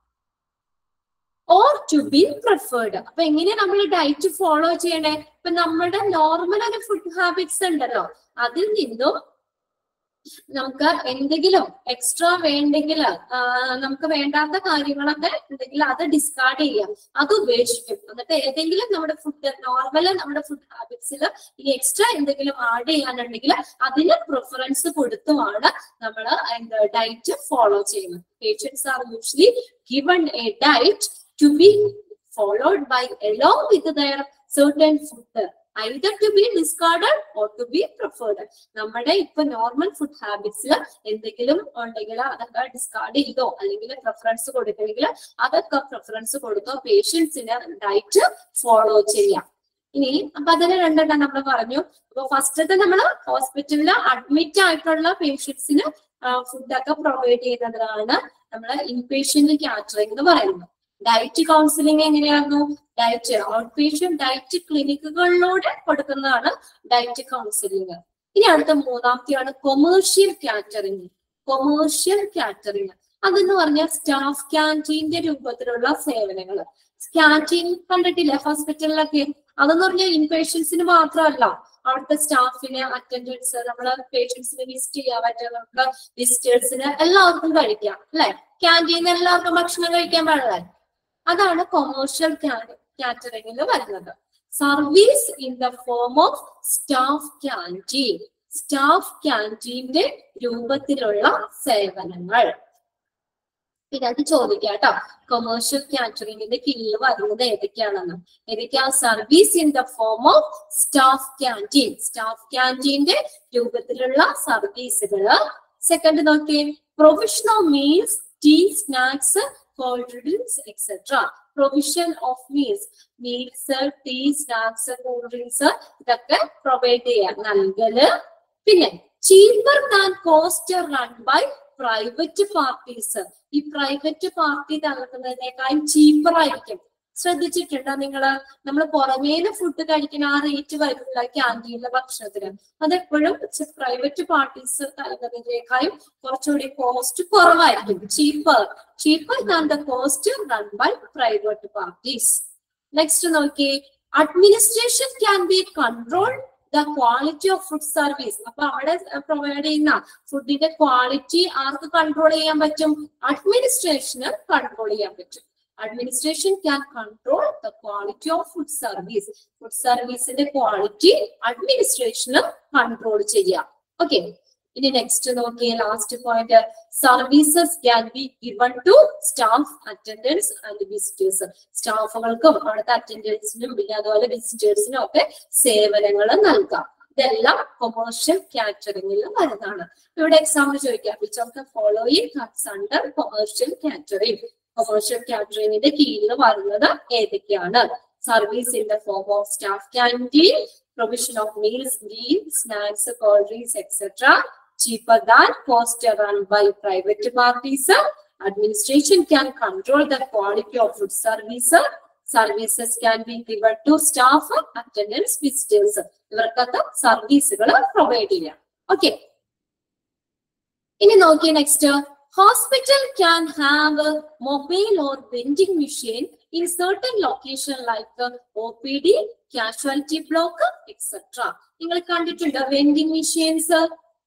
ഓർ ടു ബി പ്രിഫേർഡ് അപ്പൊ എങ്ങനെയാ നമ്മൾ ഡയറ്റ് ഫോളോ ചെയ്യണേ ഇപ്പൊ നമ്മുടെ നോർമൽ ഒരു ഫുഡ് ഹാബിറ്റ്സ് ഉണ്ടല്ലോ അതിൽ നിന്നും നമുക്ക് എന്തെങ്കിലും എക്സ്ട്രാ വേണ്ടെങ്കിൽ നമുക്ക് വേണ്ടാത്ത കാര്യങ്ങളൊക്കെ ഉണ്ടെങ്കിൽ അത് ഡിസ്കാർഡ് ചെയ്യാം അത് ഉപേക്ഷിക്കും എന്നിട്ട് ഏതെങ്കിലും നമ്മുടെ ഫുഡ് നോർമൽ നമ്മുടെ ഫുഡ് ഹാബിറ്റ്സിൽ ഈ എക്സ്ട്രാ എന്തെങ്കിലും ആഡ് ചെയ്യാനുണ്ടെങ്കിൽ അതിന് പ്രിഫറൻസ് കൊടുത്തുമാണ് നമ്മൾ ഡയറ്റ് ഫോളോ ചെയ്യുന്നത് patients are usually given a diet to be followed by along with their certain food either to be discarded or to be preferred നമ്മുടെ ഇപ്പൊ നോർമൽ ഫുഡ് ഹാബിറ്റ്സിൽ എന്തെങ്കിലും ഉണ്ടെങ്കിൽ അതൊക്കെ ഡിസ്കാർഡ് ചെയ്തോ അല്ലെങ്കിൽ പ്രിഫറൻസ് കൊടുക്കണമെങ്കിൽ അതൊക്കെ പ്രിഫറൻസ് കൊടുത്തോ പേഷ്യൻസിന് ഡയറ്റ് ഫോളോ ചെയ്യാം ഇനി അപ്പൊ അതിന് രണ്ടെണ്ണം നമ്മൾ പറഞ്ഞു അപ്പൊ ഫസ്റ്റത്തെ നമ്മൾ ഹോസ്പിറ്റലിൽ അഡ്മിറ്റ് ആയിട്ടുള്ള പേഷ്യൻസിന് ഫുഡൊക്കെ പ്രൊവൈഡ് ചെയ്യുന്നതാണ് നമ്മൾ ഇൻപേഷ്യന്റ് കാറ്ററിംഗ് എന്ന് പറയുന്നത് ഡയറ്റ് കൗൺസിലിംഗ് എങ്ങനെയായിരുന്നു ഡയറ്റ് ഔട്ട് പേഷ്യന്റ് ഡയറ്റ് ക്ലിനിക്കുകളിലൂടെ കൊടുക്കുന്നതാണ് ഡയറ്റ് കൗൺസിലിംഗ് ഇനി അടുത്ത മൂന്നാമത്തെയാണ് കൊമേഴ്ഷ്യൽ കാറ്ററിംഗ് കൊമേഴ്ഷ്യൽ കാറ്ററിംഗ് അതെന്ന് പറഞ്ഞാൽ സ്റ്റാഫ് ക്യാൻറ്റീന്റെ രൂപത്തിലുള്ള സേവനങ്ങൾ ക്യാൻറ്റീൻ കണ്ടിട്ടില്ലേ ഹോസ്പിറ്റലിലൊക്കെ അതെന്ന് പറഞ്ഞാൽ ഇൻപേഷ്യൻസിന് മാത്രമല്ല അവിടുത്തെ സ്റ്റാഫിന് അറ്റൻഡൻസ് നമ്മള് പേഷ്യൻസിന് വിസിറ്റ് ചെയ്യാൻ പറ്റും നമുക്ക് വിസിറ്റേഴ്സിന് എല്ലാവർക്കും കഴിക്കാം അല്ലെ ക്യാൻറ്റീനിൽ എല്ലാവർക്കും ഭക്ഷണം കഴിക്കാൻ പാടില്ല അതാണ് കൊമേഴ്ഷ്യൽ കാറ്ററിംഗിൽ വരുന്നത് service in the form of staff canteen staff ക്യാൻറ്റീന്റെ രൂപത്തിലുള്ള സേവനങ്ങൾ പിന്നെ അത് ചോദിക്കാം കേട്ടോ കൊമേഴ്ഷ്യൽ കാറ്ററിംഗിന്റെ കീഴിൽ വരുന്നത് ഏതൊക്കെയാണെന്ന് ഏതൊക്കെയാ service in the form of staff canteen staff ക്യാൻറ്റീന്റെ രൂപത്തിലുള്ള സർവീസുകള് സെക്കൻഡ് നോക്കിയേ provision of meals tea snacks cold drinks etcetera provision of meals meals tea snacks cool drinks ഇതൊക്കെ പ്രൊവൈഡ് ചെയ്യാൻ നൽകല് പിന്നെ cheaper than cost run by private parties ഈ private party നൽകുന്നതിനേക്കാളും ചീപ്പർ ആയിരിക്കും ശ്രദ്ധിച്ചിട്ടുണ്ടോ നിങ്ങള് നമ്മൾ പുറമേന്ന് ഫുഡ് കഴിക്കുന്ന ആ റേറ്റ് വരില്ല ക്യാൻറ്റീനിലെ ഭക്ഷണത്തിന് അതെപ്പോഴും പ്രൈവറ്റ് പാർട്ടീസ് നൽകുന്നതിനേക്കാളും കുറച്ചുകൂടി കോസ്റ്റ് കുറവായിരിക്കും cheaper cheaper than the cost run by private parties next നോക്കി administration can be control the quality of food service അപ്പൊ അവിടെ പ്രൊവൈഡ് ചെയ്യുന്ന ഫുഡിന്റെ ക്വാളിറ്റി ആർക്ക് കൺട്രോൾ ചെയ്യാൻ പറ്റും അഡ്മിനിസ്ട്രേഷന് കൺട്രോൾ ചെയ്യാൻ പറ്റും administration can control the quality of food service food സർവീസിന്റെ ക്വാളിറ്റി അഡ്മിനിസ്ട്രേഷന് കൺട്രോൾ ചെയ്യാം ഓക്കെ ഇനി നെക്സ്റ്റ് നോക്കിയേ last point services can be given to staff attendants and visitors സ്റ്റാഫുകൾക്കും അവിടുത്തെ അറ്റൻഡൻസിനും പിന്നെ അതുപോലെ വിസിറ്റേഴ്സിനും ഒക്കെ സേവനങ്ങൾ നൽകാം ഇതെല്ലാം കൊമേഴ്ഷ്യൽ കാറ്ററിംഗിൽ വരുന്നതാണ് ഇവിടെ എക്സാമ്പിൾ ചോദിക്കാം which of the following cuts under commercial catering കൊമേഴ്ഷ്യൽ കാറ്ററിംഗിന്റെ കീഴിൽ വരുന്നത് ഏതൊക്കെയാണ് service in the form of staff canteen provision of meals meal snacks cold drinks etcetera cheaper than cost run by private parties. Administration can control the quality of food service. Services can be given to staff, attendants, visitors. ഇവർക്കൊക്കെ സർവീസുകൾ provide ചെയ്യാം okay ഇനി നോക്കിയ next hospital can have mobile or vending machine in certain location like O P D casualty block etcetera നിങ്ങൾ കണ്ടിട്ടുണ്ടോ vending machines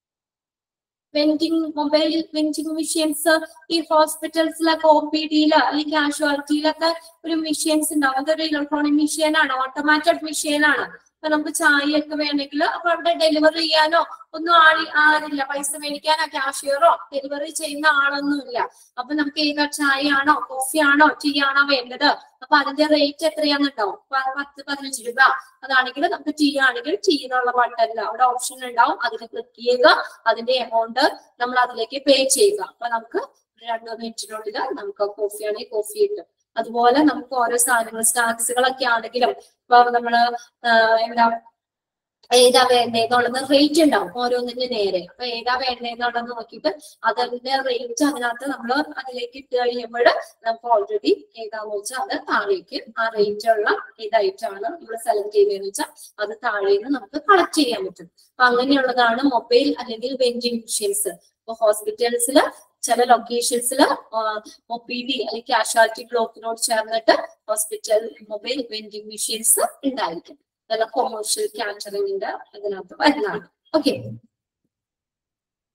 vending mobile vending machines ഈ ഹോസ്പിറ്റൽസിലൊക്കെ O P ഡിയില് അല്ലെങ്കിൽ കാഷ്വാലിറ്റിയിലൊക്കെ ഒരു മെഷീൻസ് ഉണ്ടാവും അതൊരു ഇലക്ട്രോണിക് മെഷീൻ ആണ് ഓട്ടോമാറ്റഡ് മെഷീൻ ആണ് അപ്പൊ നമുക്ക് ചായയൊക്കെ വേണമെങ്കിൽ അപ്പൊ അവിടെ ഡെലിവറി ചെയ്യാനോ ഒന്നും ആളി ആരില്ല പൈസ മേടിക്കാനോ ക്യാഷിയറോ ഡെലിവറി ചെയ്യുന്ന ആളൊന്നുമില്ല അപ്പൊ നമുക്ക് ഏത് ചായ ആണോ കോഫി ആണോ ടീ ആണോ വേണ്ടത് അപ്പൊ അതിന്റെ റേറ്റ് എത്രയാണെന്നുണ്ടാവും പ- പത്ത് പതിനഞ്ച് രൂപ അതാണെങ്കിൽ നമുക്ക് ടീ ആണെങ്കിൽ ടീ എന്നുള്ള ബട്ടണിൽ അവിടെ ഓപ്ഷൻ ഉണ്ടാവും അതിൽ ക്ലിക്ക് ചെയ്യുക അതിന്റെ എമൗണ്ട് നമ്മൾ അതിലേക്ക് പേ ചെയ്യുക അപ്പൊ നമുക്ക് രണ്ടു മിനിറ്റിനുള്ളിൽ നമുക്ക് കോഫി ആണെങ്കിൽ കോഫി കിട്ടും അതുപോലെ നമുക്ക് ഓരോ സാധനങ്ങൾ സ്നാക്സുകളൊക്കെ ആണെങ്കിലും ഇപ്പൊ നമ്മള് ആഹ് എന്താ ഏതാ വേണ്ടതെന്നുള്ളത് റേറ്റ് ഉണ്ടാവും ഓരോന്നിന്റെ നേരെ അപ്പൊ ഏതാ വേണ്ടതെന്നുള്ളത് നോക്കിയിട്ട് അതിന്റെ റേറ്റ് അതിനകത്ത് നമ്മൾ അതിലേക്ക് ഇട്ട് കഴിയുമ്പോൾ നമുക്ക് ഓൾറെഡി ഏതാന്ന് വെച്ചാൽ അത് താഴേക്ക് ആ റേറ്റ് ഉള്ള ഏതായിട്ടാണ് നമ്മൾ സെലക്ട് ചെയ്തതെന്ന് വെച്ചാൽ അത് താഴേന്ന് നമുക്ക് കളക്ട് ചെയ്യാൻ പറ്റും അപ്പൊ അങ്ങനെയുള്ളതാണ് മൊബൈൽ അല്ലെങ്കിൽ വെൻഡിങ് മെഷീൻസ് ഇപ്പൊ ഹോസ്പിറ്റൽസിൽ ചില ലൊക്കേഷൻസിൽ ഒ പി ഡി അല്ലെങ്കിൽ കാഷ്വാലിറ്റി ബ്ലോക്കിനോട് ചേർന്നിട്ട് ഹോസ്പിറ്റൽ മൊബൈൽ വെൻഡിങ് മെഷീൻസ് ഉണ്ടായിരിക്കും അതെല്ലാം കൊമേഴ്ഷ്യൽ കാറ്ററിംഗിന്റെ അതിനകത്ത് വരുന്നതാണ് ഓക്കെ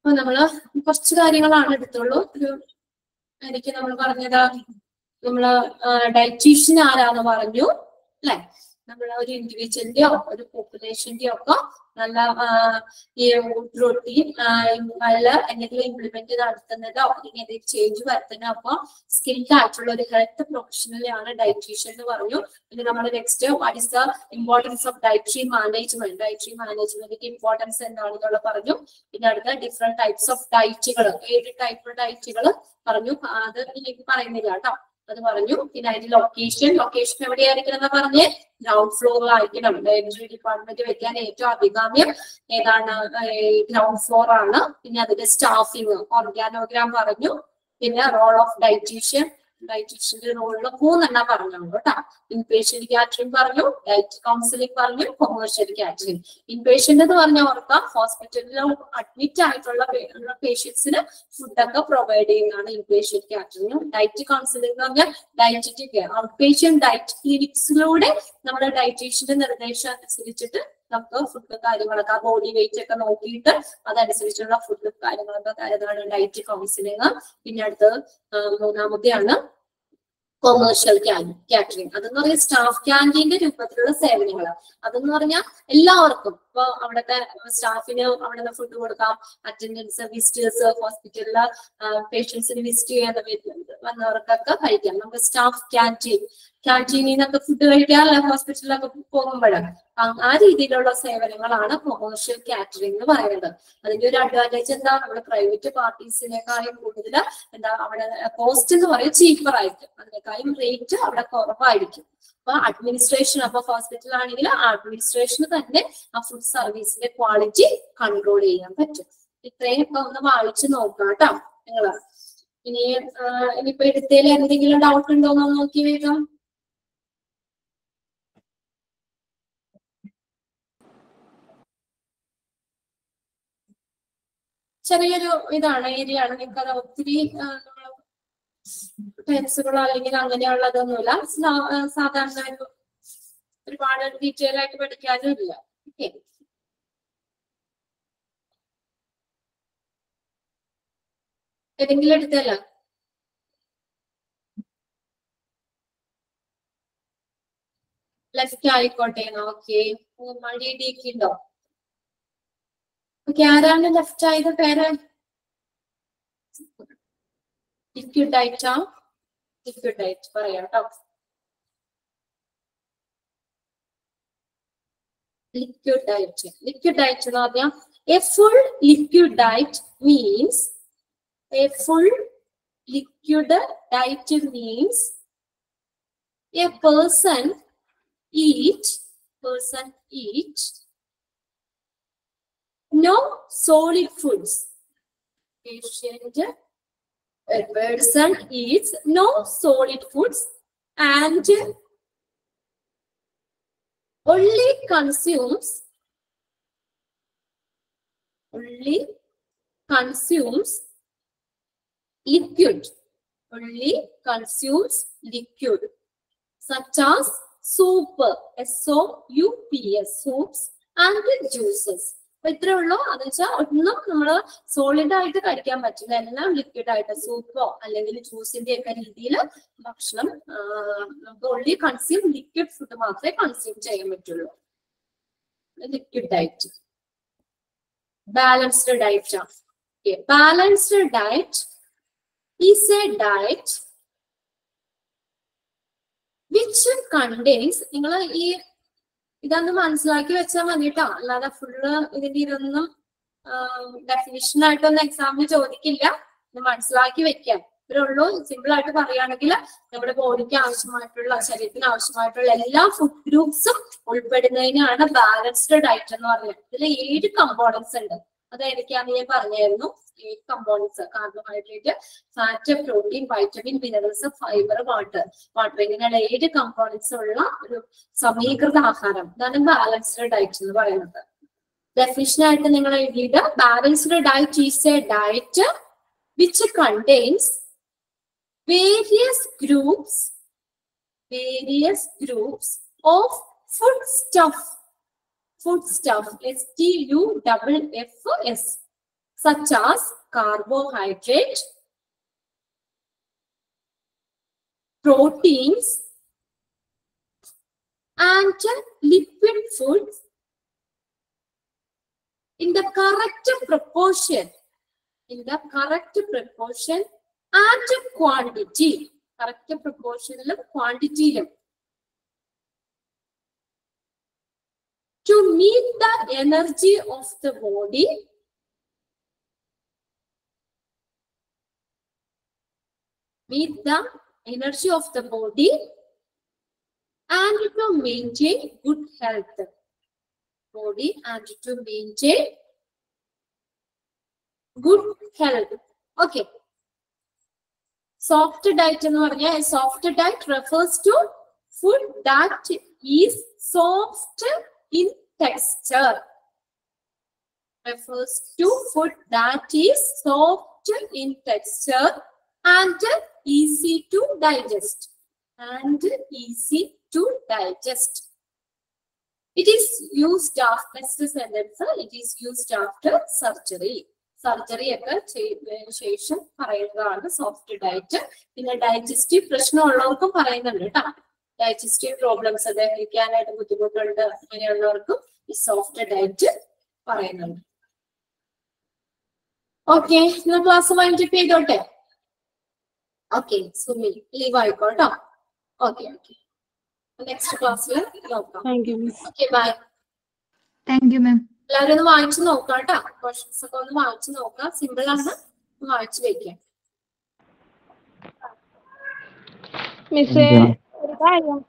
അപ്പൊ നമ്മള് കുറച്ച് കാര്യങ്ങളാണ് എടുത്തുള്ളൂ ഒരു എനിക്ക് നമ്മൾ പറഞ്ഞത് നമ്മള് ഡയറ്റീഷ്യൻ ആരാന്ന് പറഞ്ഞു അല്ലെ നമ്മൾ ഒരു ഇൻഡിവിജ്വലിന്റെയോ ഒരു പോപ്പുലേഷന്റെയോ ഒക്കെ നല്ല ആ, ഈ റൊട്ടീൻ നല്ല എന്തെങ്കിലും ഇംപ്ലിമെന്റ് നടത്തുന്നതോ അല്ലെങ്കിൽ എന്തെങ്കിലും ചേഞ്ച് വരുത്തുന്നതോ അപ്പൊ സ്കിൽഡ് ആയിട്ടുള്ള ഒരു ഹെൽത്ത് പ്രൊഫഷണലാണ് ഡയറ്റീഷ്യൻ എന്ന് പറഞ്ഞു പിന്നെ നമ്മൾ next what is the importance of dietary management dietary മാനേജ്മെന്റിന്റെ ഇമ്പോർട്ടൻസ് എന്താണെന്നുള്ള പറഞ്ഞു പിന്നെ അടുത്ത ഡിഫറെന്റ് ടൈപ്സ് ഓഫ് ഡയറ്റുകൾ ഏഴ് ടൈപ്പ് ഡയറ്റുകൾ പറഞ്ഞു അത് എനിക്ക് പറയുന്നില്ല കേട്ടോ അത് പറഞ്ഞു പിന്നെ അതിന്റെ ലൊക്കേഷൻ ലൊക്കേഷൻ എവിടെയായിരിക്കണം എന്ന് പറഞ്ഞ് ഗ്രൗണ്ട് ഫ്ലോർ ആയിരിക്കണം ഡയറ്ററി ഡിപ്പാർട്ട്മെന്റ് വെക്കാൻ ഏറ്റവും അഭികാമ്യം ഏതാണ് ഗ്രൗണ്ട് ഫ്ലോർ ആണ് പിന്നെ അതിന്റെ സ്റ്റാഫിങ് ഓർഗാനോഗ്രാം പറഞ്ഞു പിന്നെ റോൾ ഓഫ് ഡയറ്റീഷ്യൻ ഡയറ്റീഷ്യന്റെ റോളിൽ മൂന്നെണ്ണം പറഞ്ഞു കേട്ടോ ഇൻപേഷ്യന്റ് കാറ്ററിംഗ് പറഞ്ഞു ഡയറ്റ് കൗൺസിലിംഗ് പറഞ്ഞു കൊമേഴ്ഷ്യൽ കാറ്ററിംഗ് ഇൻപേഷ്യന്റ് എന്ന് പറഞ്ഞ ഓർക്കാം ഹോസ്പിറ്റലിൽ അഡ്മിറ്റ് ആയിട്ടുള്ള പേഷ്യൻസിന് ഫുഡൊക്കെ പ്രൊവൈഡ് ചെയ്യുന്നതാണ് ഇൻപേഷ്യന്റ് കാറ്ററിംഗ് ഡയറ്റ് കൗൺസിലിംഗ് എന്ന് പറഞ്ഞാൽ dietetic care outpatient diet ക്ലിനിക്സിലൂടെ നമ്മുടെ ഡയറ്റീഷ്യന്റെ നിർദ്ദേശം അനുസരിച്ചിട്ട് നമുക്ക് ഫുഡ് കാര്യങ്ങളൊക്കെ ആ ബോഡി വെയിറ്റ് ഒക്കെ നോക്കിയിട്ട് അതനുസരിച്ചുള്ള ഫുഡ് കാര്യങ്ങളൊക്കെ അതാണ് ഡയറ്റ് കൗൺസിലിംഗ് പിന്നെ അടുത്തത് ആ, മൂന്നാമത്തെയാണ് കൊമേഴ്ഷ്യൽ കാറ്ററിംഗ് അതെന്ന് പറഞ്ഞാൽ സ്റ്റാഫ് ക്യാൻറ്റീന്റെ രൂപത്തിലുള്ള സേവനങ്ങൾ അതെന്ന് പറഞ്ഞാൽ എല്ലാവർക്കും ഇപ്പൊ അവിടുത്തെ സ്റ്റാഫിന് അവിടുന്ന് ഫുഡ് കൊടുക്കാം അറ്റൻഡൻസ് വിസിറ്റേഴ്സ് ഹോസ്പിറ്റലില് പേഷ്യൻസിന് വിസിറ്റ് ചെയ്യാൻ വരുന്നത് വന്നവർക്കൊക്കെ കഴിക്കാം നമുക്ക് സ്റ്റാഫ് ക്യാൻറ്റീൻ ക്യാൻറ്റീനിൽ നിന്നൊക്കെ ഫുഡ് കഴിക്കാറില്ല ഹോസ്പിറ്റലിലൊക്കെ പോകുമ്പോഴ് ആ രീതിയിലുള്ള സേവനങ്ങളാണ് കൊമേഴ്ഷ്യൽ കാറ്ററിംഗ് എന്ന് പറയുന്നത് അതിന്റെ ഒരു അഡ്വാൻറ്റേജ് എന്താ നമ്മുടെ പ്രൈവറ്റ് പാർട്ടീസിനേക്കാളും കൂടുതൽ എന്താ അവിടെ കോസ്റ്റ് എന്ന് പറയും ചീപ്പർ ആയിരിക്കും അതിനേക്കാളും റേറ്റ് അവിടെ കുറവായിരിക്കും അപ്പൊ അഡ്മിനിസ്ട്രേഷൻ അപ്പൊ ഹോസ്പിറ്റൽ ആണെങ്കിൽ ആ അഡ്മിനിസ്ട്രേഷന് തന്നെ ആ ഫുഡ് സർവീസിന്റെ ക്വാളിറ്റി കൺട്രോൾ ചെയ്യാൻ പറ്റും ഇത്രയും ഒക്കെ ഒന്ന് വായിച്ചു നോക്കാം കേട്ടോ നിങ്ങള് ഇനി ആ, ഇനിയിപ്പോ എടുത്തതിൽ എന്തെങ്കിലും ഡൗട്ട് ഉണ്ടോ എന്ന് നോക്കി വേഗം ചെറിയൊരു ഇതാണ് ഏരിയ ആണ് നിങ്ങൾക്ക് അത് ഒത്തിരി ടെൻസുകളോ അല്ലെങ്കിൽ അങ്ങനെയുള്ളതൊന്നുമില്ല സാ- ആ, സാധാരണ ഒരു ഒരുപാട് ഡീറ്റെയിൽ ആയിട്ട് പഠിക്കാനും ഇല്ല ഓക്കെ ഏതെങ്കിലും എടുത്തല്ല ലെഫ്റ്റ് ആയിക്കോട്ടെ ഓക്കെ മടി ഡിക്ക് ഉണ്ടോ ഓക്കെ ആരാണ് ലെഫ്റ്റ് ആയത് പേര് ലിക്വിഡ് ഡയറ്റാ ലിക്വിഡ് ഡയറ്റ് പറയാം കേട്ടോ ലിക്വിഡ് ഡയറ്റ് ലിക്വിഡ് ഡയറ്റ് എന്ന് പറഞ്ഞാൽ a full liquid diet means a full liquid diet means a person eat person eat no solid foods. Patient, a person eats no solid foods and only consumes only consumes liquid only consumes liquid such as soup s o u p s soups and juices അപ്പൊ ഇത്രേ ഉള്ളൂ എന്ന് വെച്ചാൽ ഒന്നും നമ്മൾ solid ആയിട്ട് കഴിക്കാൻ പറ്റില്ല എല്ലാം ലിക്വിഡ് ആയിട്ട് സൂപ്പോ അല്ലെങ്കിൽ ജ്യൂസിന്റെ ഒക്കെ രീതിയിൽ ഭക്ഷണം ആ, നമുക്ക് ഓൺലി കൺസ്യൂം ലിക്വിഡ് ഫുഡ് മാത്രമേ കൺസ്യൂം ചെയ്യാൻ പറ്റുള്ളൂ ലിക്വിഡ് ഡയറ്റ് ബാലൻസ്ഡ് ഡയറ്റ് ആണ് balanced diet is a diet which contains നിങ്ങൾ ഈ ഇതൊന്ന് മനസ്സിലാക്കി വെച്ചാൽ മതി കേട്ടോ അല്ലാതെ ഫുള്ള് ഇതിന്റെ ഇതൊന്നും ഡെഫിനിഷൻ ആയിട്ടൊന്നും എക്സാമിന് ചോദിക്കില്ല ഇത് മനസ്സിലാക്കി വെക്കാം ഇത്രേ ഉള്ളൂ സിമ്പിൾ ആയിട്ട് പറയുകയാണെങ്കിൽ നമ്മുടെ ബോഡിക്ക് ആവശ്യമായിട്ടുള്ള ശരീരത്തിന് ആവശ്യമായിട്ടുള്ള എല്ലാ ഫുഡ് ഗ്രൂപ്പ്സും ഉൾപ്പെടുന്നതിനാണ് ബാലൻസ്ഡ് ഡയറ്റ് എന്ന് പറയുന്നത് ഇതിൽ ഏഴ് കമ്പോണൻസ് ഉണ്ട് അത് ഏതൊക്കെയാണെന്ന് ഞാൻ പറഞ്ഞായിരുന്നു ഏഴ് components carbohydrate fat protein vitamin minerals fibre water water ഇങ്ങനെയുള്ള ഏഴ് കമ്പോണൻസ് ഉള്ള ഒരു സമീകൃത ആഹാരം ഇതാണ് ബാലൻസ്ഡ് ഡയറ്റ് എന്ന് പറയുന്നത് ഡെഫിനിഷൻ ആയിട്ട് നിങ്ങൾ എഴുതിയിട്ട് balanced diet is a diet which contains various groups various groups of food stuff food stuff S T U double F S such as carbohydrate, proteins, and liquid foods in the correct proportion, in the correct proportion and quantity. Correct proportion quantity. To meet the energy of the body meet the energy of the body and to maintain good health. Body and to maintain good health. Okay. Soft diet എന്ന് പറഞ്ഞാൽ soft diet refers to food that is soft in texture. Refers to food that is soft in texture and easy to digest. And easy to digest. It is used after next sentence. It is used after surgery. Surgery ഒക്കെ ചെയ്തതിനു ശേഷം പറയുന്നതാണ് soft diet പിന്നെ digestive പ്രശ്നമുള്ളവർക്കും പറയുന്നുണ്ട് കേട്ടോ digestive problems ദഹിക്കാനായിട്ട് ബുദ്ധിമുട്ടുണ്ട് അങ്ങനെയുള്ളവർക്കും ഈ സോഫ്റ്റ് ഡയറ്റ് പറയുന്നുണ്ട് ഓക്കെ ഇന്ന് ക്ലാസ് വൈൻഡപ്പ് ചെയ്തോട്ടെ ഓക്കെ സുമി ലീവ് ആയിക്കോട്ടോ ഓക്കെ ഓക്കെ നെക്സ്റ്റ് ക്ലാസ്സിൽ നോക്കാം thank you miss okay bye thank you ma'am എല്ലാവരും ഒന്ന് വായിച്ചു നോക്കാം കേട്ടോ ക്വസ്റ്റ്യൻസ് ഒക്കെ ഒന്ന് വായിച്ചു നോക്കാം സിമ്പിൾ ആണ് ഒന്ന് വായിച്ചു വെക്കാം മിസ്സേ ഒരു കാര്യം